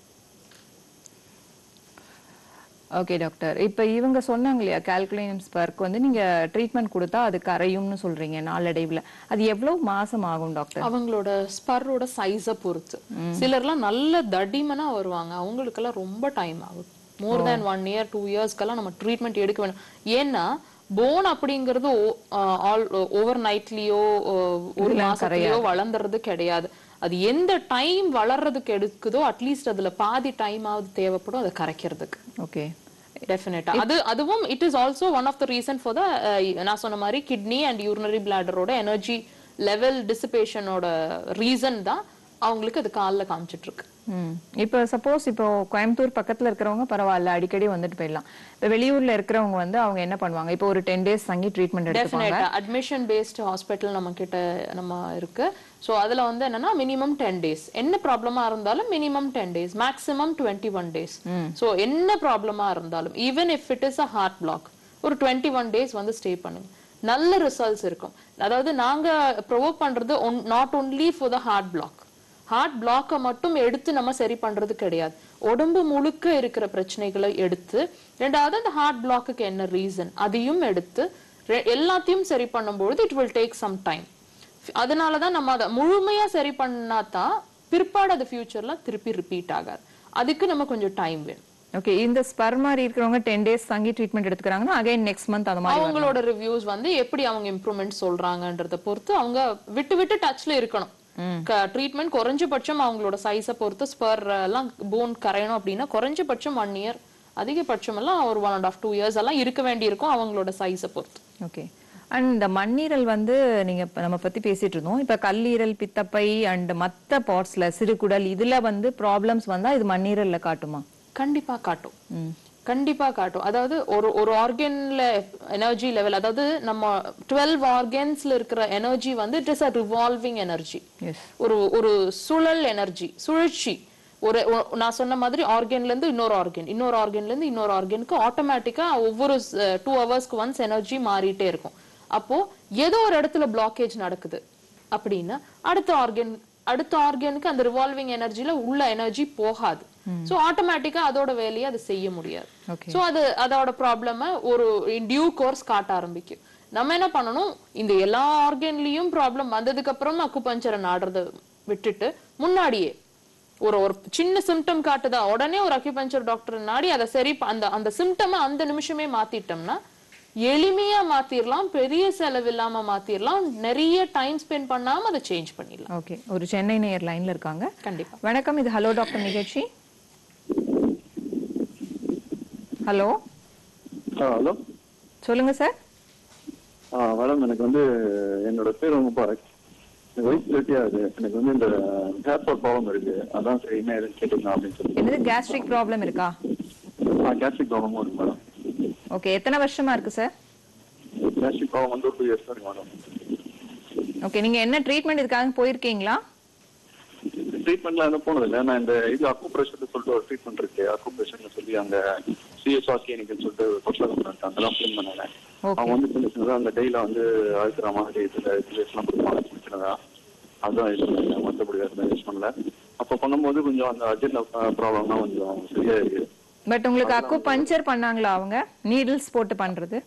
ஓகே டாக்டர் இப்போ இவங்க சொன்னாங்க இல்லையா கால்குலேனியம் ஸ்பர்க் வந்து நீங்க ட்ரீட்மெண்ட் கொடுத்தா அது கரையும்னு சொல்றீங்க நாளடைவுல அது எவ்வளவு மாசம் ஆகும் டாக்டர் அவங்களோட ஸ்பரோட சைஸ பொறுத்து சிலர்லாம் நல்ல தடிமனா வருவாங்க அவங்களுக்கெல்லாம் ரொம்ப டைம் ஆகும் more than one year two இயர்ஸ்க்கெல்லாம் நம்ம ட்ரீட்மெண்ட் எடுக்க வேணும் ஏன்னா போன் அப்படிங்கிறது ஆல் ஓவர் நைட்லயோ ஒரு மாசத்துலயோ வளர்ந்துறது கிடையாது அது எந்த டைம் வளர்றதுக்கு எடுக்குதோ அட்லீஸ்ட் அதுல பாதி டைம் ஆகுது தேவைப்படும் அதை கரைக்கிறதுக்கு ஓகே டெஃபினட்டா அது அதுவும் it is also one of the reason for the நான் சொன்ன மாதிரி கிட்னி அண்ட் யூரினரி பிளாடரோட எனர்ஜி லெவல் டிசிபேஷனோட ரீசன் தான் அவங்களுக்கு அது காலில் காமிச்சிட்டு இருக்கு ம் இப்போ சப்போஸ் இப்போ கோயம்புத்தூர் பக்கத்துல இருக்கிறவங்க பரவாயில்ல அடிக்கடி வந்துட்டு போயிடலாம் இப்போ வெளியூர்ல இருக்கிறவங்க வந்து அவங்க என்ன பண்ணுவாங்க இப்போ ஒரு டென் டேஸ் தங்கி ட்ரீட்மெண்ட் எடுத்துப்பாங்க டெஃபினட்டா அட்மிஷன் பேஸ்ட் ஹாஸ்பிட்டல் நம்ம கிட்ட நம்ம இருக்கு ஸோ அதுல வந்து என்னன்னா மினிமம் டென் டேஸ் என்ன ப்ராப்ளமா இருந்தாலும் minimum ten days maximum twenty one days so என்ன ப்ராப்ளமா இருந்தாலும் even if it is a heart block ஒரு டுவெண்ட்டி ஒன் டேஸ் வந்து ஸ்டே பண்ணுங்க நல்ல ரிசல்ட்ஸ் இருக்கும் அதாவது நாங்க ப்ரொவோக் பண்றது not only for the heart block heart பிளாக்கை மட்டும் எடுத்து நம்ம சரி பண்றது கிடையாது உடம்பு முழுக்க இருக்கிற பிரச்சனைகளை எடுத்து ரெண்டாவது அந்த ஹார்ட் பிளாக்குக்கு என்ன ரீசன் அதையும் எடுத்து ரெ- எல்லாத்தையும் சரி பண்ணும்பொழுது it will take some time அதனாலதான் நம்ம அதை முழுமையா சரி பண்ணாதான் பிற்பாடு அது ஃபியூச்சர்ல திருப்பி ரிப்பீட் ஆகாது அதுக்கு நம்ம கொஞ்சம் டைம் வேணும் ஓகே இந்த ஸ்பர் மாதிரி இருக்கிறவங்க டென் டேஸ் தங்கி ட்ரீட்மெண்ட் எடுத்துக்கிறாங்கன்னா அகைன் நெக்ஸ்ட் மந்த் அந்த மாதிரி அவங்களோட ரிவ்யூஸ் வந்து எப்படி அவங்க இம்ப்ரூவ்மெண்ட் சொல்றாங்கன்றத பொறுத்து அவங்க விட்டு விட்டு டச்ல இருக்கணும் ட்ரீட்மெண்ட் குறைஞ்சபட்சம் அவங்களோட சைஸை பொறுத்து ஸ்பர் எல்லாம் போன் கரையணும் அப்படின்னா குறைஞ்சபட்சம் ஒன் இயர் அதிகபட்சம் எல்லாம் ஒரு one and half two years எல்லாம் இருக்க வேண்டியிருக்கும் அவங்களோட சைஸை பொறுத்து ஓகே அண்ட் இந்த மண்ணீரல் வந்து நீங்க இப்ப நம்ம பத்தி பேசிட்டு இருந்தோம் இப்ப கல்லீரல் பித்தப்பை அண்ட் மத்த பார்ட்ஸ்ல சிறுகுடல் இதுல வந்து ப்ராப்ளம்ஸ் வந்தா இது மண்ணீரல்ல காட்டுமா கண்டிப்பா காட்டும் கண்டிப்பா காட்டும் அதாவது ஒரு ஒரு ஆர்கன்ல எனர்ஜி லெவல் அதாவது நம்ம டுவெல் ஆர்கன்ஸ்ல இருக்கிற எனர்ஜி வந்து it is a revolving energy as ஒரு ஒரு சுழல் எனர்ஜி சுழற்சி ஒரு ஒ- நான் சொன்ன மாதிரி ஆர்கன்ல இருந்து இன்னொரு ஆர்கன் இன்னொரு ஆர்கன்ல இருந்து இன்னொரு ஆர்கனுக்கு ஆட்டோமேட்டிக்கா ஒவ்வொரு டூ ஹவர்ஸ்க்கு ஒன்ஸ் எனர்ஜி மாறிட்டே இருக்கும் அப்போ ஏதோ ஒரு இடத்துல பிளாக்கேஜ் நடக்குது அப்படின்னா அடுத்த ஆர்கன் அடுத்த ஆர்கனுக்கு அந்த ரிவால்விங் எனர்ஜில உள்ள எனர்ஜி போகாது சோ ஆட்டோமேட்டிக்கா அதோட வேலையை அது செய்ய முடியாது Okay. சோ அது அதோட ப்ராப்ளம ஒரு டியூ கோர்ஸ் காட்ட ஆரம்பிக்கும் நம்ம என்ன பண்ணணும் இந்த எல்லா ஆர்கன்லயும் ப்ராப்ளம் வந்ததுக்கு அப்புறம் அக்குபஞ்சரை நாடுறத விட்டுட்டு முன்னாடியே ஒரு ஒரு சின்ன சிம்டம் காட்டுதா உடனே ஒரு அக்யூபஞ்சர் டாக்டர் நாடி அதை சரி ப- அந்த அந்த சிம்டமை அந்த நிமிஷமே மாத்திட்டோம்னா எளிமையா மாத்திரலாம் பெரிய செலவு இல்லாம மாத்திரலாம் நிறைய டைம் ஸ்பெண்ட் பண்ணாம அதை சேஞ்ச் பண்ணிடலாம் ஓகே ஒரு சென்னை நேயர் லைன்ல இருக்காங்க கண்டிப்பா வணக்கம் இது ஹலோ டாக்டர் நிகழ்ச்சி ஹலோ ஹலோ சொல்லுங்க சார் மேடம் எனக்கு வந்து என்னோட பேர் வந்து முபாரக் எனக்கு வயசு தேர்ட்டி ஆகுது எனக்கு வந்து இந்த ஹேர் ஃபால் ப்ராப்ளம் இருக்கு அதான் சரி என்ன ஏதுன்னு கேட்டுக்கலாம் அப்படின்னு சொல்லி என்னது கேஸ்ட்ரிக் ப்ராப்ளம் இருக்கா ஆ கேஸ்ட்ரிக் ப்ராப்ளமும் இருக்கு மேடம் ஓகே எத்தனை வருஷமா இருக்கு சார் கேஸ்ட்ரிக் ப்ராப்ளம் வந்து ஒரு டூ இயர்ஸ் இருக்கு மேடம் ஓகே நீங்க என்ன ட்ரீட்மெண்ட் இதுக்காக போயிருக்கீங்களா ட்ரீட்மெண்ட்லாம் எதுவும் போனது இல்லை நான் இந்த இது அக்கு ப்ரெஷர் சொல்லிட்டு ஒரு ட்ரீட்மெண்ட் இருக்கு அக்கு ப்ரெஷர்னு சொல்லி அந்த சிஎஸ்ஆர் கிளினிக்னு சொல்லிட்டு கொச்சலம் பண்ணிட்டு அதெல்லாம் ஃபிலிம் பண்ணேன் Okay. அவங்க வந்து சின்ன சின்னதா அந்த டெய்ல வந்து அழுத்துற மாதிரி இதுல இதுலாம் கொடுப்பாங்க சின்ன சின்னதா அதுதான் யூஸ் பண்ணேன் மற்றபடி வேறு யூஸ் பண்ணல அப்போ பண்ணும்போது கொஞ்சம் அந்த அர்ஜென்ட் ப்ராப்ளம்லாம் கொஞ்சம் சரியா இருக்கு பட் உங்களுக்கு அக்கு பஞ்சர் பண்ணாங்களா அவங்க நீடில்ஸ் போட்டு பண்றது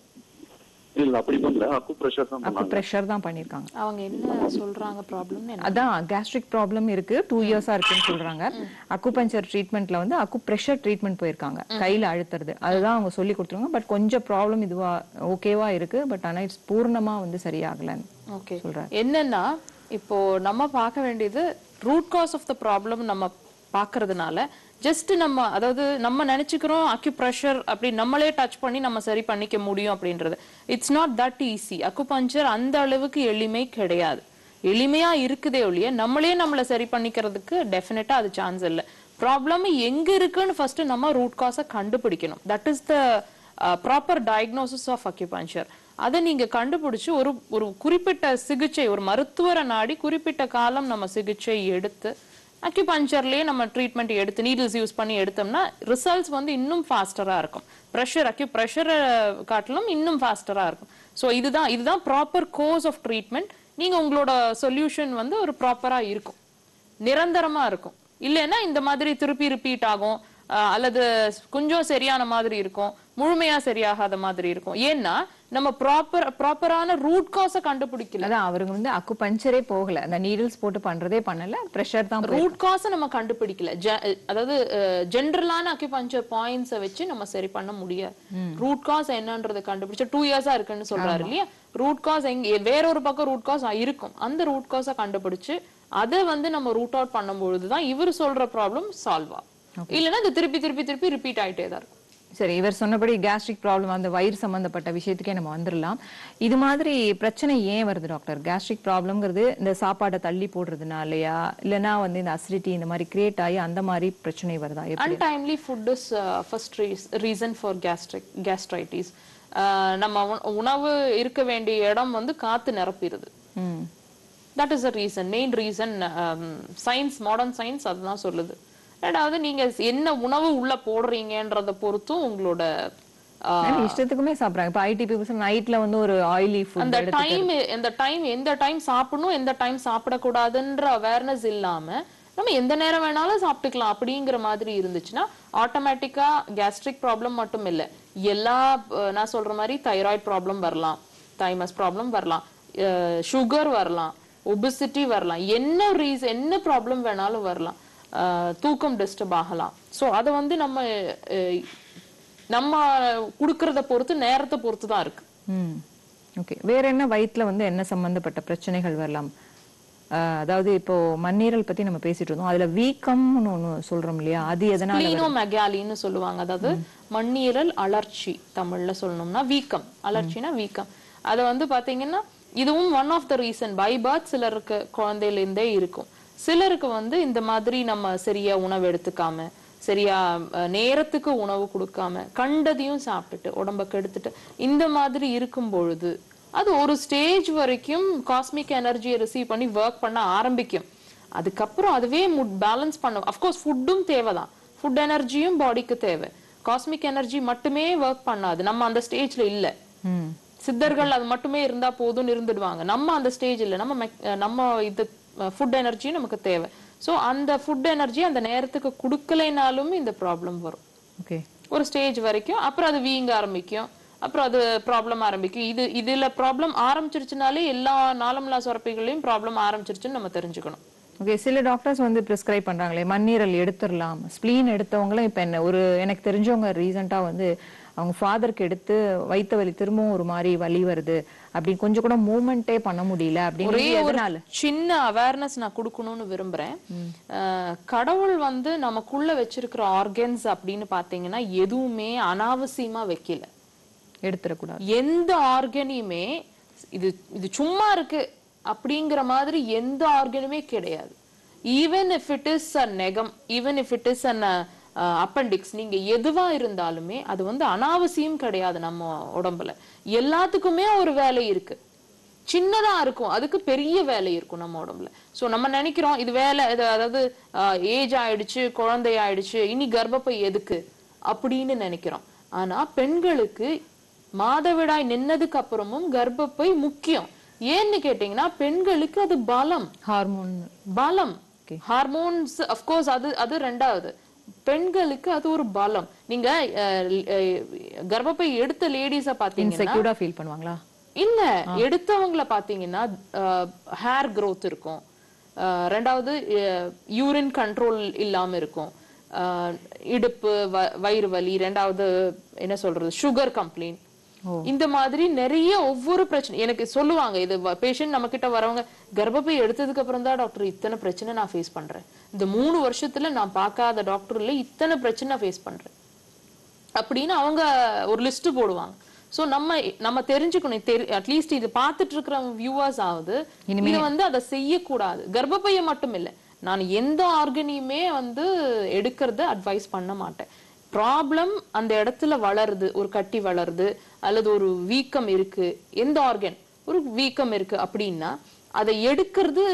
இல்ல அப்படி பண்ணல அக்கு ப்ரெஷர் தான் அக்கு பண்ணாங்க ப்ரெஷர் தான் பண்ணிருக்காங்க அவங்க என்ன சொல்றாங்க ப்ராப்ளம்னு என்ன அதான் கேஸ்ட்ரிக் ப்ராப்ளம் இருக்கு டூ இயர்ஸா இருக்குன்னு சொல்றாங்க அக்குபஞ்சர் ட்ரீட்மெண்ட்ல வந்து அக்கு ப்ரெஷர் ட்ரீட்மெண்ட் போயிருக்காங்க கையில அழுத்துறது அதுதான் அவங்க சொல்லி கொடுத்துருவாங்க பட் கொஞ்சம் ப்ராப்ளம் இதுவா ஓகேவா இருக்கு பட் ஆனா இட்ஸ் பூர்ணமா வந்து சரியாகலன்னு ஓகே சொல்றேன். என்னன்னா இப்போ நம்ம பார்க்க வேண்டியது root cause of the problem நம்ம பார்க்கறதுனால ஜஸ்ட் நம்ம அதாவது நம்ம நினைச்சுக்கிறோம் அக்யூப்ரெஷர் அப்படி நம்மளே டச் பண்ணி நம்ம சரி பண்ணிக்க முடியும் அப்படின்றது it's not that easy acupuncture அந்த அளவுக்கு எளிமை கிடையாது எளிமையா இருக்குதே ஒழிய நம்மளே நம்மளை சரி பண்ணிக்கிறதுக்கு டெஃபினட்டா அது சான்ஸ் இல்லை ப்ராப்ளம் எங்க இருக்குன்னு ஃபர்ஸ்ட் நம்ம ரூட் காஸை கண்டுபிடிக்கணும் that is the proper diagnosis of acupuncture அதை நீங்க கண்டுபிடிச்சு ஒரு ஒரு குறிப்பிட்ட சிகிச்சை ஒரு மருத்துவரை நாடி குறிப்பிட்ட காலம் நம்ம சிகிச்சை எடுத்து அக்யூபஞ்சர்லயே நம்ம ட்ரீட்மெண்ட் எடுத்து நீடில்ஸ் யூஸ் பண்ணி எடுத்தோம்னா ரிசல்ட்ஸ் வந்து இன்னும் ஃபாஸ்டரா இருக்கும் ப்ரெஷர் அக்யூ ப்ரெஷரை காட்டிலும் இன்னும் ஃபாஸ்டரா இருக்கும் ஸோ இதுதான் இதுதான் ப்ராப்பர் கோர்ஸ் ஆஃப் ட்ரீட்மெண்ட் நீங்க உங்களோட சொல்யூஷன் வந்து ஒரு ப்ராப்பரா இருக்கும் நிரந்தரமா இருக்கும் இல்லைன்னா இந்த மாதிரி திருப்பி ரிப்பீட் ஆகும் அஹ் அல்லது கொஞ்சம் சரியான மாதிரி இருக்கும் முழுமையா சரியாகாத மாதிரி இருக்கும் ஏன்னா நம்ம ப்ராப்பர் ப்ராப்பரான ரூட் காஸை கண்டுபிடிக்கல அதான் அவருங்க வந்து அக்கு பஞ்சரே போகல அந்த நீடில்ஸ் போட்டு பண்றதே பண்ணல ப்ரெஷர் தான் போயிருக்கு. ரூட் காஸை நம்ம கண்டுபிடிக்கல ஜ- அதாவது ஜென்ரலான அக்யூபஞ்சர் பாயிண்ட்ஸை வச்சு நம்ம சரி பண்ண முடியாது ரூட் காஸ் என்னன்றதை கண்டுபிடிச்சா டூ இயர்ஸா இருக்குன்னு சொல்றாரு இல்லையா ரூட் காஸ் எங்க வேற ஒரு பக்கம் ரூட் காஸ் இருக்கும் அந்த ரூட் காஸை கண்டுபிடிச்சு அதை வந்து நம்ம ரூட் அவுட் பண்ணும்பொழுது தான் இவர் சொல்ற ப்ராப்ளம் சால்வ் ஆகும் இல்லைன்னா இது திருப்பி திருப்பி திருப்பி ரிப்பீட் ஆயிட்டே தான் இருக்கும் சரி இவர் சொன்னபடி கேஸ்ட்ரிக் ப்ராப்ளம் அந்த வயிறு சம்பந்தப்பட்ட விஷயத்துக்கே நம்ம வந்துடலாம் இது மாதிரி பிரச்சனை ஏன் வருது டாக்டர் கேஸ்ட்ரிக் ப்ராப்ளம்ங்கிறது இந்த சாப்பாடை தள்ளி போடுறதுனாலயா இல்லனா வந்து இந்த அசிடிட்டி இந்த மாதிரி கிரியேட் ஆகி அந்த மாதிரி பிரச்சனை வருதா எப்படி untimely food is first reason for gastric gastritis நம்ம உண- உணவு இருக்க வேண்டிய இடம் வந்து காத்து நிரப்பிடுது ம் that is a reason main reason science modern science அதுதான் சொல்லுது ரெண்டாவது நீங்க என்ன உணவு உள்ள போடுறீங்கன்றத பொறுத்தும் உங்களோட ஆனா இஷ்டத்துக்குமே சாப்பிடுறாங்க இப்ப ஐடி பீப்புள்ஸ் நைட்ல வந்து ஒரு ஆயிலி அந்த ஃபுட் டைம் எந்த டைம் எந்த டைம் சாப்பிடணும் எந்த டைம் சாப்பிடக்கூடாதுன்ற அவேர்னஸ் இல்லாம நம்ம எந்த நேரம் வேணாலும் சாப்பிட்டுக்கலாம் அப்படிங்கிற மாதிரி இருந்துச்சுன்னா ஆட்டோமேட்டிக்கா கேஸ்ட்ரிக் ப்ராப்ளம் மட்டும் இல்ல எல்லா அஹ், நான் சொல்ற மாதிரி தைராய்டு ப்ராப்ளம் வரலாம் தைமஸ் ப்ராப்ளம் வரலாம் சுகர் வரலாம் ஒபிசிட்டி வரலாம் என்ன ரீசன் என்ன ப்ராப்ளம் வேணாலும் வரலாம் அஹ், தூக்கம் டிஸ்டர்ப் ஆகலாம் சோ அதை வந்து நம்ம அஹ், நம்ம குடுக்கறத பொறுத்து நேரத்தை பொறுத்து தான் இருக்கு ம் ஓகே வேற என்ன வயித்துல வந்து என்ன சம்பந்தப்பட்ட பிரச்சனைகள் வரலாம் அஹ், அதாவது இப்போ மண்ணீரல் பத்தி நம்ம பேசிட்டு இருந்தோம் அதுல வீக்கம்னு ஒண்ணு சொல்றோம் இல்லையா அது எதனால வருது? ஸ்ப்ளீனோமெகாலின்னு சொல்லுவாங்க அதாவது மண்ணீரல் அலர்ச்சி தமிழ்ல சொல்லணும்னா வீக்கம் அலர்ச்சினா வீக்கம் அத வந்து பாத்தீங்கன்னா இதுவும் one of the reason by birth சிலருக்கு குழந்தையில இருந்தே இருக்கும் சிலருக்கு வந்து இந்த மாதிரி நம்ம சரியா உணவு எடுத்துக்காம சரியா அஹ், நேரத்துக்கு உணவு கொடுக்காம கண்டதையும் சாப்பிட்டுட்டு உடம்ப கெடுத்துட்டு இந்த மாதிரி இருக்கும் பொழுது அது ஒரு ஸ்டேஜ் வரைக்கும் காஸ்மிக் எனர்ஜியை ரிசீவ் பண்ணி ஒர்க் பண்ண ஆரம்பிக்கும் அதுக்கப்புறம் அதுவே பேலன்ஸ் பண்ண அஃப்கோர்ஸ் ஃபுட்டும் தேவைதான் ஃபுட் எனர்ஜியும் பாடிக்கு தேவை காஸ்மிக் எனர்ஜி மட்டுமே ஒர்க் பண்ணாது நம்ம அந்த ஸ்டேஜ்ல இல்ல ம் சித்தர்கள் அது மட்டுமே இருந்தா போதும்னு இருந்துடுவாங்க நம்ம அந்த ஸ்டேஜ் இல்ல நம்ம மெக்- நம்ம இது ஃபுட் எனர்ஜியும் நமக்கு தேவை சோ அந்த ஃபுட் எனர்ஜி அந்த நேரத்துக்கு கொடுக்கலைனாலும் இந்த ப்ராப்ளம் வரும் ஓகே ஒரு ஸ்டேஜ் வரைக்கும் அப்புறம் அது வீங்க ஆரம்பிக்கும் அப்புறம் அது ப்ராப்ளம் ஆரம்பிக்கும் இது இதுல ப்ராப்ளம் ஆரம்பிச்சிருச்சுனாலே எல்லா நாளம்லா சுரப்பிகளையும் ப்ராப்ளம் ஆரம்பிச்சிருச்சுன்னு நம்ம தெரிஞ்சுக்கணும் ஓகே சில டாக்டர்ஸ் வந்து பிரிஸ்கிரைப் பண்றாங்களே மண்ணீரல் எடுத்துடலாம் ஸ்ப்ளீன் எடுத்தவங்களும் இப்ப என்ன ஒரு எனக்கு தெரிஞ்சவங்க ரீசெண்டா வந்து அவங்க ஃபாதருக்கு எடுத்து வைத்த வலி திரும்பவும் ஒரு மாதிரி வலி வருது அப்படி கொஞ்சம் கூட மூவ்மெண்ட்டே பண்ண முடியல ஒரே அப்படின்னு ஒரு எதனால சின்ன அவேர்னஸ் நான் கொடுக்கணும்னு விரும்புறேன் அஹ், கடவுள் வந்து நமக்குள்ள வச்சிருக்கிற ஆர்கன்ஸ் அப்படின்னு பாத்தீங்கன்னா எதுவுமே அனாவசியமா வைக்கல எடுத்துடக்கூடாது எந்த ஆர்கனையுமே இது இது சும்மா இருக்கு அப்படிங்கிற மாதிரி எந்த ஆர்கனுமே கிடையாது even if it is a நெகம் even if it is an appendix நீங்க எதுவா இருந்தாலுமே அது வந்து அனாவசியம் கிடையாது நம்ம உடம்புல எல்லாத்துக்குமே ஒரு வேலை இருக்கு சின்னதா இருக்கும் அதுக்கு பெரிய வேலை இருக்கும் நம்ம உடம்புல சோ நம்ம நினைக்கிறோம் இது வேலை இது அதாவது ஏஜ் ஆயிடுச்சு குழந்தை ஆயிடுச்சு இனி கர்ப்பப்பை எதுக்கு அப்படின்னு நினைக்கிறோம் ஆனா பெண்களுக்கு மாதவிடாய் நின்னதுக்கு அப்புறமும் கர்ப்பப்பை முக்கியம் ஏன்னு கேட்டீங்கன்னா பெண்களுக்கு அது பலம் ஹார்மோன் பலம் ஹார்மோன்ஸ் அஃப்கோர்ஸ் அது அது ரெண்டாவது பெண்களுக்கு அது ஒரு பலம் நீங்க அஹ், அஹ், கர்ப்பப்பை எடுத்த லேடிஸ பாத்தீங்கன்னா இன்செக்யூர்டா ஃபீல் பண்ணுவாங்களா இல்ல எடுத்தவங்கள பாத்தீங்கன்னா ஹேர் growth இருக்கும் அஹ் ரெண்டாவது யூரின் கண்ட்ரோல் இல்லாம இருக்கும் அஹ் இடுப்பு வ- வயிறு வலி ரெண்டாவது என்ன சொல்றது சுகர் கம்ப்ளைண்ட் இந்த மாதிரி நிறைய ஒவ்வொரு பிரச்சனை எனக்கு சொல்லுவாங்க இது பேஷண்ட் நம்ம கிட்ட வரவங்க கர்ப்பப்பை எடுத்ததுக்கு அப்புறம் தான் டாக்டர் இத்தனை பிரச்சனை நான் ஃபேஸ் பண்றேன் இந்த மூணு வருஷத்துல நான் பார்க்காத டாக்டர்ல இத்தனை பிரச்சனை ஃபேஸ் பண்றேன் அப்படின்னு அவங்க ஒரு லிஸ்ட் போடுவாங்க சோ நம்ம நம்ம தெரிஞ்சுக்கணும் தெரி அட்லீஸ்ட் இது பார்த்துட்டு இருக்கிற வியூவர்ஸ் ஆகுது இது வந்து அதை செய்யக்கூடாது கர்ப்பப்பைய மட்டும் இல்ல நான் எந்த ஆர்கனையுமே வந்து எடுக்கிறத அட்வைஸ் பண்ண மாட்டேன் ப்ராப்ளம் அந்த இடத்துல வளருது ஒரு கட்டி வளருது அல்லது ஒரு வீக்கம் இருக்கு எந்த ஆர்கன் ஒரு வீக்கம் இருக்கு அப்படின்னா அதை எடுக்கிறது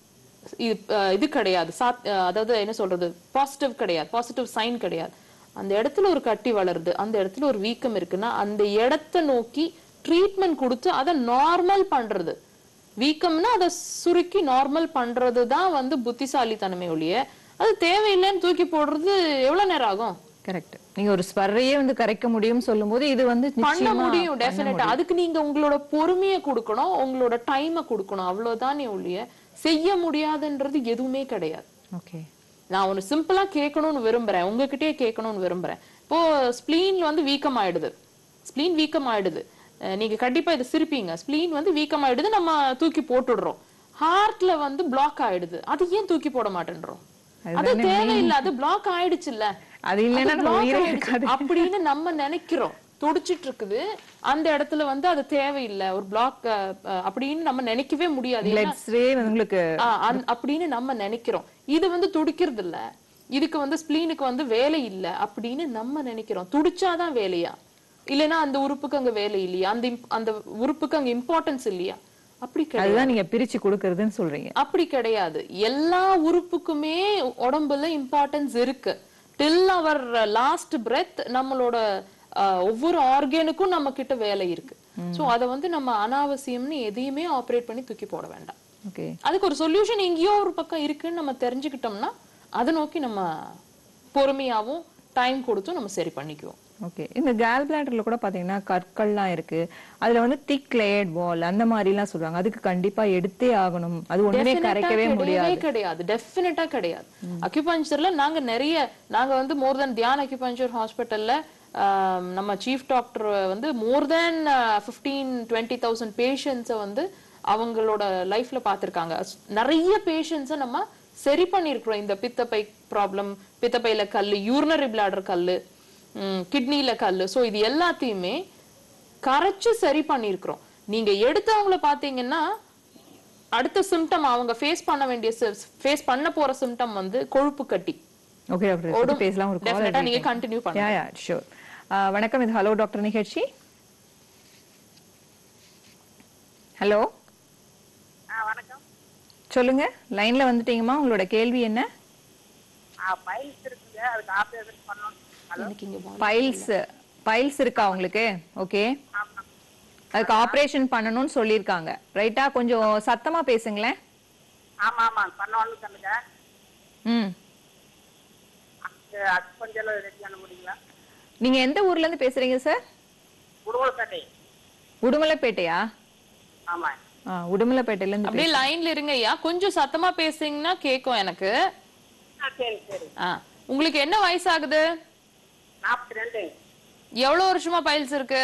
இது அஹ், இது கிடையாது சாத் அஹ், அதாவது என்ன சொல்றது பாசிட்டிவ் கிடையாது பாசிட்டிவ் சைன் கிடையாது அந்த இடத்துல ஒரு கட்டி வளருது அந்த இடத்துல ஒரு வீக்கம் இருக்குன்னா அந்த இடத்தை நோக்கி ட்ரீட்மெண்ட் கொடுத்து அதை நார்மல் பண்றது வீக்கம்னா அதை சுருக்கி நார்மல் பண்றது தான் வந்து புத்திசாலித்தனமே ஒழிய அது தேவையில்லைன்னு தூக்கி போடுறது எவ்வளவு நேரம் ஆகும் கரெக்ட் நீங்க ஒரு ஸ்பர்ரையே வந்து கரைக்க முடியும்னு சொல்லும்போது இது வந்து பண்ண நிச்சயமா முடியும் டெஃபினட்டா அதுக்கு நீங்க உங்களோட பொறுமையை கொடுக்கணும் உங்களோட டைமை கொடுக்கணும் அவ்வளவுதானே ஒழிய செய்ய முடியாதுன்றது எதுவுமே கிடையாது ஓகே நான் ஒன்னு சிம்பிளா கேட்கணும்னு விரும்புறேன் உங்ககிட்டயே கேட்கணும்னு விரும்புறேன் இப்போ ஸ்ப்ளீன் வந்து வீக்கம் ஆயிடுது ஸ்ப்ளீன் வீக்கம் ஆயிடுது அஹ் நீங்க கண்டிப்பா இதை சிரிப்பீங்க ஸ்ப்ளீன் வந்து வீக்கம் ஆயிடுது நம்ம தூக்கி போட்டுடுறோம் ஹார்ட்ல வந்து பிளாக் ஆயிடுது அது ஏன் தூக்கி போட மாட்டேன்றோம் அது தேவையில்லை அது பிளாக் ஆயிடுச்சு இல்ல அது இல்லைன்னா நம்ம உயிரே இருக்காது அப்படின்னு நம்ம நினைக்கிறோம் துடிச்சிட்டு இருக்குது அந்த இடத்துல வந்து அது தேவையில்லை ஒரு பிளாக் அப்படின்னு நம்ம நினைக்கவே முடியாது ஏன்னா- பிளட்ஸ்ரே உங்களுக்கு ஆ, அந்த- அப்படின்னு நம்ம நினைக்கிறோம் இது வந்து துடிக்கிறது இல்ல இதுக்கு வந்து ஸ்பிளீனுக்கு வந்து வேலை இல்ல அப்படின்னு நம்ம நினைக்கிறோம் துடிச்சாதான் வேலையா இல்லைன்னா அந்த உறுப்புக்கு அங்க வேலை இல்லையா அந்த imp- அந்த உறுப்புக்கு அங்க இம்பார்ட்டன்ஸ் இல்லையா அப்படி கிடையாது அதுதான் நீங்க பிரிச்சு கொடுக்கறதுன்னு சொல்றீங்க அப்படி கிடையாது எல்லா உறுப்புக்குமே உடம்புல இம்பார்ட்டன்ஸ் இருக்கு டில் அவர் லாஸ்ட் பிரெத் நம்மளோட ஆஹ், ஒவ்வொரு ஆர்கனுக்கும் நம்ம கிட்ட வேலை இருக்கு சோ அத வந்து நம்ம அனாவசியம்னு எதையுமே ஆப்ரேட் பண்ணி தூக்கி போட வேண்டாம் ஓகே அதுக்கு ஒரு சொல்யூஷன் எங்கேயோ ஒரு பக்கம் இருக்குன்னு நம்ம தெரிஞ்சுக்கிட்டோம்னா அதை நோக்கி நம்ம பொறுமையாவும் டைம் கொடுத்தும் நம்ம சரி பண்ணிக்குவோம் ஓகே இந்த கேல் பிளாடர்ல கூட பாத்தீங்கன்னா கற்கள்லாம் இருக்கு அதுல வந்து திக் லேயர்ட் வால் அந்த மாதிரி எல்லாம் சொல்றாங்க அதுக்கு கண்டிப்பா எடுத்தே ஆகணும் அது ஒண்ணுமே Definite-ஆ கரைக்கவே கிடையவே முடியாது கிடையாது டெஃபினட்டா கிடையாது அக்யூபஞ்சர்ல நாங்க நிறைய நாங்க வந்து மோர் தென் தியான் அக்யூபஞ்சர் ஹாஸ்பிட்டல்ல நம்ம சீஃப் டாக்டர் வந்து more then fifteen twenty thousand பேஷண்ட்ஸை வந்து அவங்களோட லைஃப்ல பார்த்திருக்காங்க நிறைய பேஷண்ட்ஸை நம்ம சரி பண்ணியிருக்கிறோம் இந்த பித்தப்பை ப்ராப்ளம் பித்தப்பையில கல்லு யூரினரி பிளாடர் கல்லு கிட்னில கல்லு ஸோ இது எல்லாத்தையுமே கரைச்சு சரி பண்ணியிருக்கிறோம் நீங்க எடுத்தவங்கள பாத்தீங்கன்னா அடுத்த சிம்டம் அவங்க ஃபேஸ் பண்ண வேண்டிய ஃபேஸ் பண்ண போற சிம்டம் வந்து கொழுப்பு கட்டி ஓகே டாக்டர் இதை பத்தி பேசலாம் ஒரு Definitely-ஆ கால் நீங்க continue பண்ணுங்க. யா யா ஷூர் வணக்கம் இது ஹலோ டாக்டர் நிகழ்ச்சி ஹலோ வணக்கம் சொல்லுங்க லைன்ல வந்துட்டீங்கம்மா உங்களோட கேள்வி என்ன பைல்ஸ் இருக்குங்க அதுக்கு ஆப்ரேஷன் பண்ணணும் ஹலோ எனக்கு இங்க வா- பைல்ஸ் பைல்ஸ் இருக்கா உங்களுக்கு ஓகே அதுக்கு ஆபரேஷன் பண்ணணும்னு சொல்லியிருக்காங்க ரைட்டா கொஞ்சம் சத்தமா பேசுங்களேன் ஆமா ஆமா பண்ணணும்னு சொன்னுங்க ம் அது அது கொஞ்சம் ரெடி பண்ண முடியுங்களா நீங்க எந்த ஊர்ல இருந்து பேசுறீங்க சார் உடுமலைப்பேட்டை உடுமலைப்பேட்டையா ஆமா ஆ உடுமலைப்பேட்டையில இருந்து அப்படியே லைன்ல இருங்க ஐயா கொஞ்சம் சத்தமா பேசுனீங்கன்னா கேக்கும் எனக்கு ஆ, சரி சரி ஆ உங்களுக்கு என்ன வயசாகுது நாற்பத்தி ரெண்டு எவ்வளவு வருஷமா பைல்ஸ் இருக்கு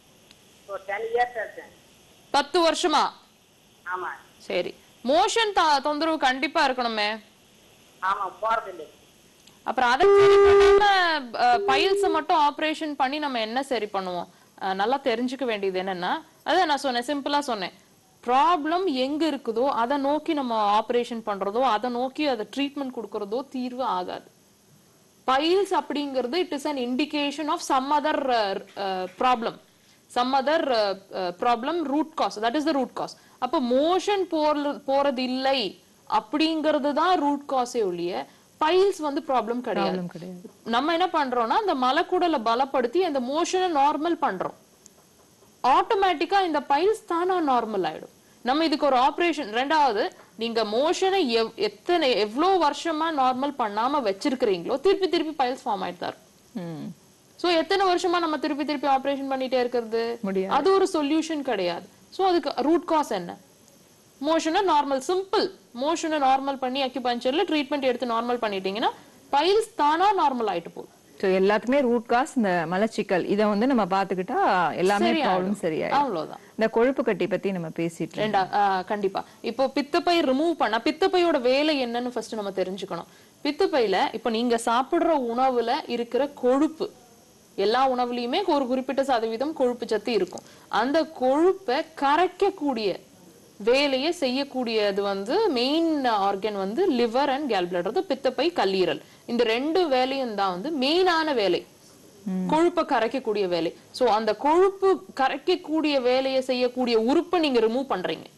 ஒரு டென் இயர்ஸ் இருக்கேன் பத்து வருஷமா ஆமா சரி மோஷன் தொந்தரவு கண்டிப்பா இருக்கணுமே ஆமா போறது இல்லை அப்புறம் அதை சரி பண்ணாம பைல்ஸ் மட்டும் ஆபரேஷன் பண்ணி நம்ம என்ன சரி பண்ணுவோம் அஹ், நல்லா தெரிஞ்சுக்க வேண்டியது என்னன்னா அதான் நான் சொன்னேன் சிம்பிளா சொன்னேன் ப்ராப்ளம் எங்க இருக்குதோ அதை நோக்கி நம்ம ஆபரேஷன் பண்றதோ அதை நோக்கி அதை ட்ரீட்மெண்ட் கொடுக்கறதோ தீர்வு ஆகாது பைல்ஸ் அப்படிங்கிறது it is an indication of some other problem some other problem root cause that is the root cause அப்போ மோஷன் போற போறது இல்லை அப்படிங்கிறது தான் ரூட் காஸே ஒழிய பைல்ஸ் வந்து ப்ராப்ளம் கிடையாது நம்ம என்ன பண்றோம்னா அந்த மலக்குடலை பலப்படுத்தி அந்த மோஷனை நார்மல் பண்றோம் ஆட்டோமேட்டிக்கா இந்த பைல்ஸ் தானா நார்மல் ஆயிடும் நம்ம இதுக்கு ஒரு ஆபரேஷன் ரெண்டாவது நீங்க மோஷனை எத்தனை எவ்வளவு வருஷமா நார்மல் பண்ணாம வச்சிருக்கிறீங்களோ திருப்பி திருப்பி பைல்ஸ் ஃபார்ம் ஆயிட்டு தான் இருக்கும் ம் சோ எத்தனை வருஷமா நம்ம திருப்பி திருப்பி ஆபரேஷன் பண்ணிட்டே இருக்கிறது முடியாது. அது ஒரு சொல்யூஷன் கிடையாது சோ அதுக்கு ரூட் காஸ் என்ன மோஷனை நார்மல் சிம்பிள் மோஷனை நார்மல் பண்ணி அக்யூபஞ்சர்ல ட்ரீட்மெண்ட் எடுத்து நார்மல் பண்ணிட்டீங்கன்னா பைல்ஸ் தானா நார்மல் ஆயிட்டு போகுது ஸோ எல்லாத்துக்குமே ரூட் காஸ் இந்த மலச்சிக்கல் இதை வந்து நம்ம பார்த்துக்கிட்டா எல்லாமே சரியாயிடும். ப்ராப்ளம் சரியாயிடும் அவ்வளவுதான் இந்த கொழுப்பு கட்டி பத்தி நம்ம பேசிட்டு இருக்கோம். ரெண்டா ஆ, கண்டிப்பா இப்போ பித்தப்பை ரிமூவ் பண்ணா பித்தப்பையோட வேலை என்னன்னு ஃபர்ஸ்ட் நம்ம தெரிஞ்சுக்கணும் பித்தப்பையில இப்போ நீங்க சாப்பிடுற உணவுல இருக்கிற கொழுப்பு எல்லா உணவுலயுமே ஒரு குறிப்பிட்ட சதவீதம் கொழுப்பு சத்து இருக்கும் அந்த கொழுப்பை கரைக்கக்கூடிய வேலையை செய்யக்கூடியது வந்து மெயின் ஆர்கன் வந்து லிவர் அண்ட் கேல் பிளடர் பித்தப்பை கல்லீரல் இந்த ரெண்டு வேலையும் தான் வந்து மெயினான வேலை கொழுப்பை கரைக்கக்கூடிய வேலை சோ அந்த கொழுப்பு கரைக்கக்கூடிய வேலையை செய்யக்கூடிய உறுப்பை நீங்க ரிமூவ் பண்றீங்க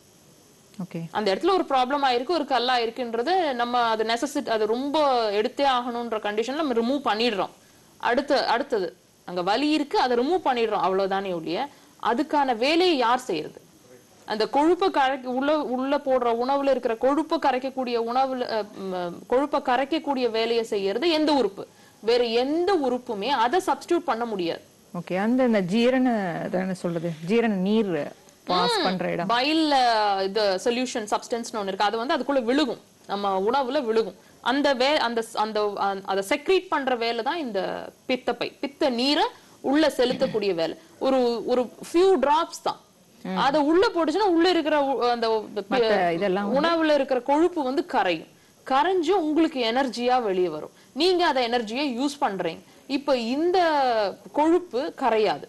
ஓகே அந்த இடத்துல ஒரு ப்ராப்ளம் ஆயிருக்கு ஒரு கல்லா இருக்குன்றது நம்ம அது நெசசிட் அது ரொம்ப எடுத்தே ஆகணும்ன்ற கண்டிஷன்ல நம்ம ரிமூவ் பண்ணிடுறோம் அடுத்து அடுத்தது அங்க வலி இருக்கு அதை ரிமூவ் பண்ணிடுறோம் அவ்வளவுதானே ஒழிய அதுக்கான வேலையை யார் செய்யறது அந்த கொழுப்பை கரைக்க உள்ள உள்ள போடுற உணவுல இருக்கிற கொழுப்பை கரைக்கக்கூடிய உணவுல அஹ், ம், கொழுப்பை கரைக்கக்கூடிய வேலையை செய்யறது எந்த உறுப்பு வேற எந்த உறுப்புமே அதை சப்ஸ்டியூட் பண்ண முடியாது ஓகே அந்த இந்த ஜீரண தானே சொல்றது ஜீரண நீர் பாஸ் பண்ற இடம் பைல் இது சொல்யூஷன் சப்ஸ்டன்ஸ்னு ஒன்று இருக்கு அது வந்து அதுக்குள்ள விழுகும் நம்ம உணவுல விழுகும் அந்த வே அந்த ஸ்- அந்த அ- அதை செக்ரீட் பண்ற வேலை தான் இந்த பித்தப்பை பித்த நீரை உள்ள செலுத்தக்கூடிய வேலை ஒரு ஒரு ஃபியூ டிராப்ஸ் தான் அத உள்ள போட்டுச்சுன்னா உள்ள இருக்கிற உ- அந்த பி- இதெல்லாம் உணவுல இருக்கிற கொழுப்பு வந்து கரையும் கரைஞ்சு உங்களுக்கு எனர்ஜியா வெளியே வரும் நீங்க அதை எனர்ஜியை யூஸ் பண்றீங்க இப்போ இந்த கொழுப்பு கரையாது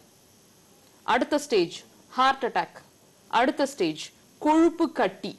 அடுத்த ஸ்டேஜ் ஹார்ட் அட்டாக் அடுத்த ஸ்டேஜ் கொழுப்பு கட்டி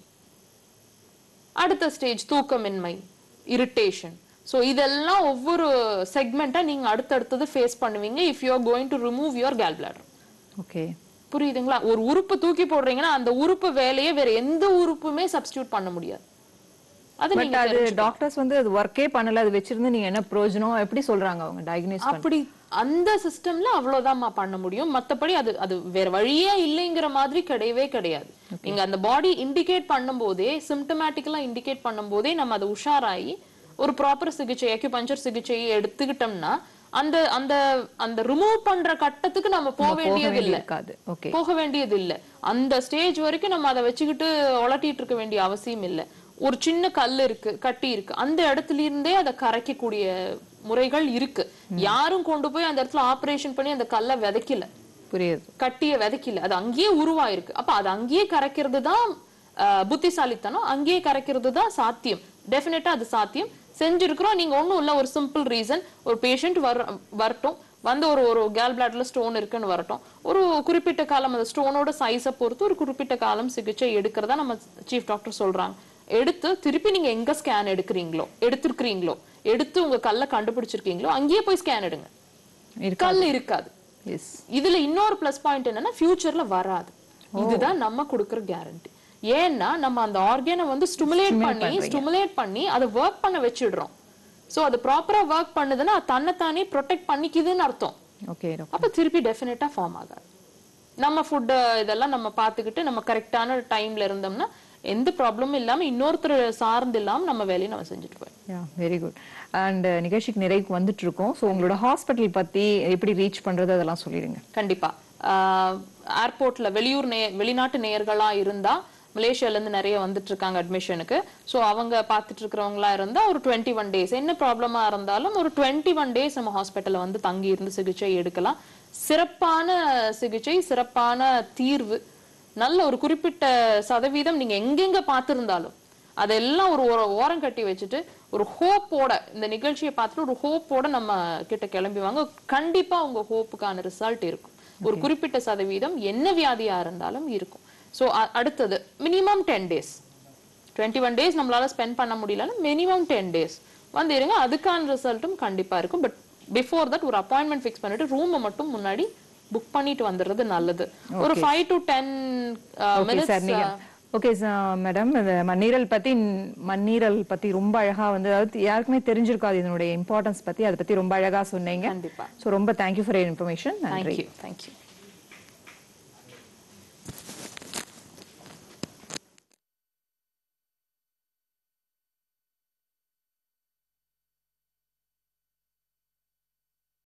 அடுத்த ஸ்டேஜ் தூக்கமின்மை இரிட்டேஷன் ஸோ இதெல்லாம் ஒவ்வொரு செக்மெண்ட்டா நீங்க அடுத்தடுத்தது ஃபேஸ் பண்ணுவீங்க if you are going to remove your gall bladder okay புரியுதுங்களா ஒரு உறுப்பு தூக்கி போடுறீங்கன்னா அந்த உறுப்பு வேலையை வேற எந்த உறுப்புமே சப்ஸ்டியூட் பண்ண முடியாது அது பட் நீங்க அது டாக்டர்ஸ் வந்து அது ஒர்க்கே பண்ணல அது வச்சிருந்து நீங்க என்ன பிரயோஜனம் எப்படி சொல்றாங்க அவங்க டயக்னோஸ் பண்ண அப்படி அந்த சிஸ்டம்ல அவ்வளவுதான்மா பண்ண முடியும் மத்தபடி அது அது வேற வழியே இல்லைங்கிற மாதிரி கிடையவே கிடையாது நீங்க அந்த பாடி இண்டிகேட் பண்ணும்போதே சிம்டமேட்டிக்கலா இண்டிகேட் பண்ணும்போதே நம்ம அதை உஷாராயி ஒரு ப்ராப்பர் சிகிச்சை அக்யூபஞ்சர் சிகிச்சையை எடுத்துக்கிட்டோம்னா அந்த அந்த அந்த ரிமூவ் பண்ற கட்டத்துக்கு நம்ம போக வேண்டியது இல்ல இருக்காது ஓகே போக வேண்டியது இல்ல அந்த ஸ்டேஜ் வரைக்கும் நம்ம அதை வச்சுக்கிட்டு உலட்டிட்டு இருக்க வேண்டிய அவசியம் இல்ல ஒரு சின்ன கல் இருக்கு கட்டி இருக்கு அந்த இடத்துல இருந்தே அதை கரைக்கக்கூடிய முறைகள் இருக்கு யாரும் கொண்டு போய் அந்த இடத்துல ஆபரேஷன் பண்ணி அந்த கல்லை விதைக்கல புரியுது கட்டிய விதைக்கல அது அங்கேயே உருவாயிருக்கு அப்ப அது அங்கேயே கரைக்கிறது தான் அஹ், புத்திசாலித்தனம் அங்கேயே கரைக்கிறது தான் சாத்தியம் டெஃபினட்டா அது சாத்தியம் செஞ்சிருக்கிறோம் நீங்க ஒண்ணும் இல்ல ஒரு சிம்பிள் ரீசன் ஒரு பேஷண்ட் வர வரட்டும் வந்து ஒரு ஒரு கேல் பிளாட்ல ஸ்டோன் இருக்குன்னு வரட்டும் ஒரு குறிப்பிட்ட காலம் அந்த ஸ்டோனோட சைஸை பொறுத்து ஒரு குறிப்பிட்ட காலம் சிகிச்சை எடுக்கிறதா நம்ம சீஃப் டாக்டர் சொல்றாங்க எடுத்து திருப்பி நீங்க எங்க ஸ்கேன் எடுக்கிறீங்களோ எடுத்திருக்கிறீங்களோ எடுத்து உங்க கல்லை கண்டுபிடிச்சிருக்கீங்களோ அங்கேயே போய் ஸ்கேன் எடுங்க கல் இருக்காது எஸ் இதுல இன்னொரு ப்ளஸ் பாயிண்ட் என்னன்னா ஃபியூச்சர்ல வராது இதுதான் நம்ம கொடுக்கிற கேரண்டி ஏன்னா நம்ம அந்த ஆர்கனை வந்து ஸ்டிமுலேட் பண்ணி ஸ்டிமுலேட் பண்ணி அதை ஒர்க் பண்ண வச்சிடுறோம் சோ அது ப்ராப்பரா ஒர்க் பண்ணுதுன்னா அது தன்னைத்தானே ப்ரொடெக்ட் பண்ணிக்குதுன்னு அர்த்தம் ஓகே டாக்டர் அப்ப திருப்பி டெஃபினட்டா ஃபார்ம் ஆகாது நம்ம ஃபுட் இதெல்லாம் நம்ம பார்த்துக்கிட்டு நம்ம கரெக்டான டைம்ல இருந்தோம்னா எந்த ப்ராப்ளமும் இல்லாம இன்னொருத்தர் சார்ந்து இல்லாம நம்ம வேலையை நம்ம செஞ்சுட்டு போய் யா வெரி குட் அண்ட் நிகழ்ச்சிக்கு நிறைவுக்கு வந்துட்டு இருக்கோம் ஸோ உங்களோட ஹாஸ்பிட்டல் பத்தி எப்படி ரீச் பண்றது அதெல்லாம் சொல்லிடுங்க கண்டிப்பா ஏர்போர்ட்ல வெளியூர் நே வெளிநாட்டு நேயர்களா இருந்தா மலேசியால இருந்து நிறைய வந்துட்டு இருக்காங்க அட்மிஷனுக்கு சோ அவங்க பார்த்துட்டு இருக்கிறவங்களா இருந்தா ஒரு டுவெண்ட்டி ஒன் டேஸ் என்ன ப்ராப்ளமா இருந்தாலும் ஒரு டுவெண்ட்டி ஒன் டேஸ் நம்ம ஹாஸ்பிட்டல்ல வந்து தங்கி இருந்து சிகிச்சை எடுக்கலாம் சிறப்பான சிகிச்சை சிறப்பான தீர்வு நல்ல ஒரு குறிப்பிட்ட சதவீதம் நீங்க எங்கெங்க பார்த்திருந்தாலும் அதெல்லாம் ஒரு ஒரு ஓரம் கட்டி வச்சுட்டு ஒரு ஹோப்போட இந்த நிகழ்ச்சியை பார்த்துட்டு ஒரு ஹோப்போட நம்ம கிட்ட கிளம்பி வாங்க கண்டிப்பா உங்க ஹோப்புக்கான ரிசல்ட் இருக்கும் ஒரு குறிப்பிட்ட சதவீதம் என்ன வியாதியா இருந்தாலும் இருக்கும் சோ அடுத்தது minimum ten days twenty one days நம்மளால ஸ்பெண்ட் பண்ண முடியலன்னா மினிமம் டென் டேஸ் வந்து இருங்க அதுக்கான ரிசல்ட்டும் கண்டிப்பா இருக்கும் பட் பிஃபோர் தட் ஒரு அப்பாயின்மெண்ட் ஃபிக்ஸ் பண்ணிட்டு ரூமை மட்டும் முன்னாடி புக் பண்ணிட்டு வந்துடுறது நல்லது ஒரு five to ten okay sir நீங்க ஓகே சார் மேடம் இந்த மண்ணீரல் பத்தி மண்ணீரல் பத்தி ரொம்ப அழகா வந்து அதாவது யாருக்குமே தெரிஞ்சிருக்காது இதனுடைய இம்பார்ட்டன்ஸ் பத்தி அதை பத்தி ரொம்ப அழகா சொன்னீங்க கண்டிப்பா ஸோ ரொம்ப தேங்க்யூ ஃபார் இன்ஃபர்மேஷன் நன்றி தேங்க்யூ தேங்க்யூ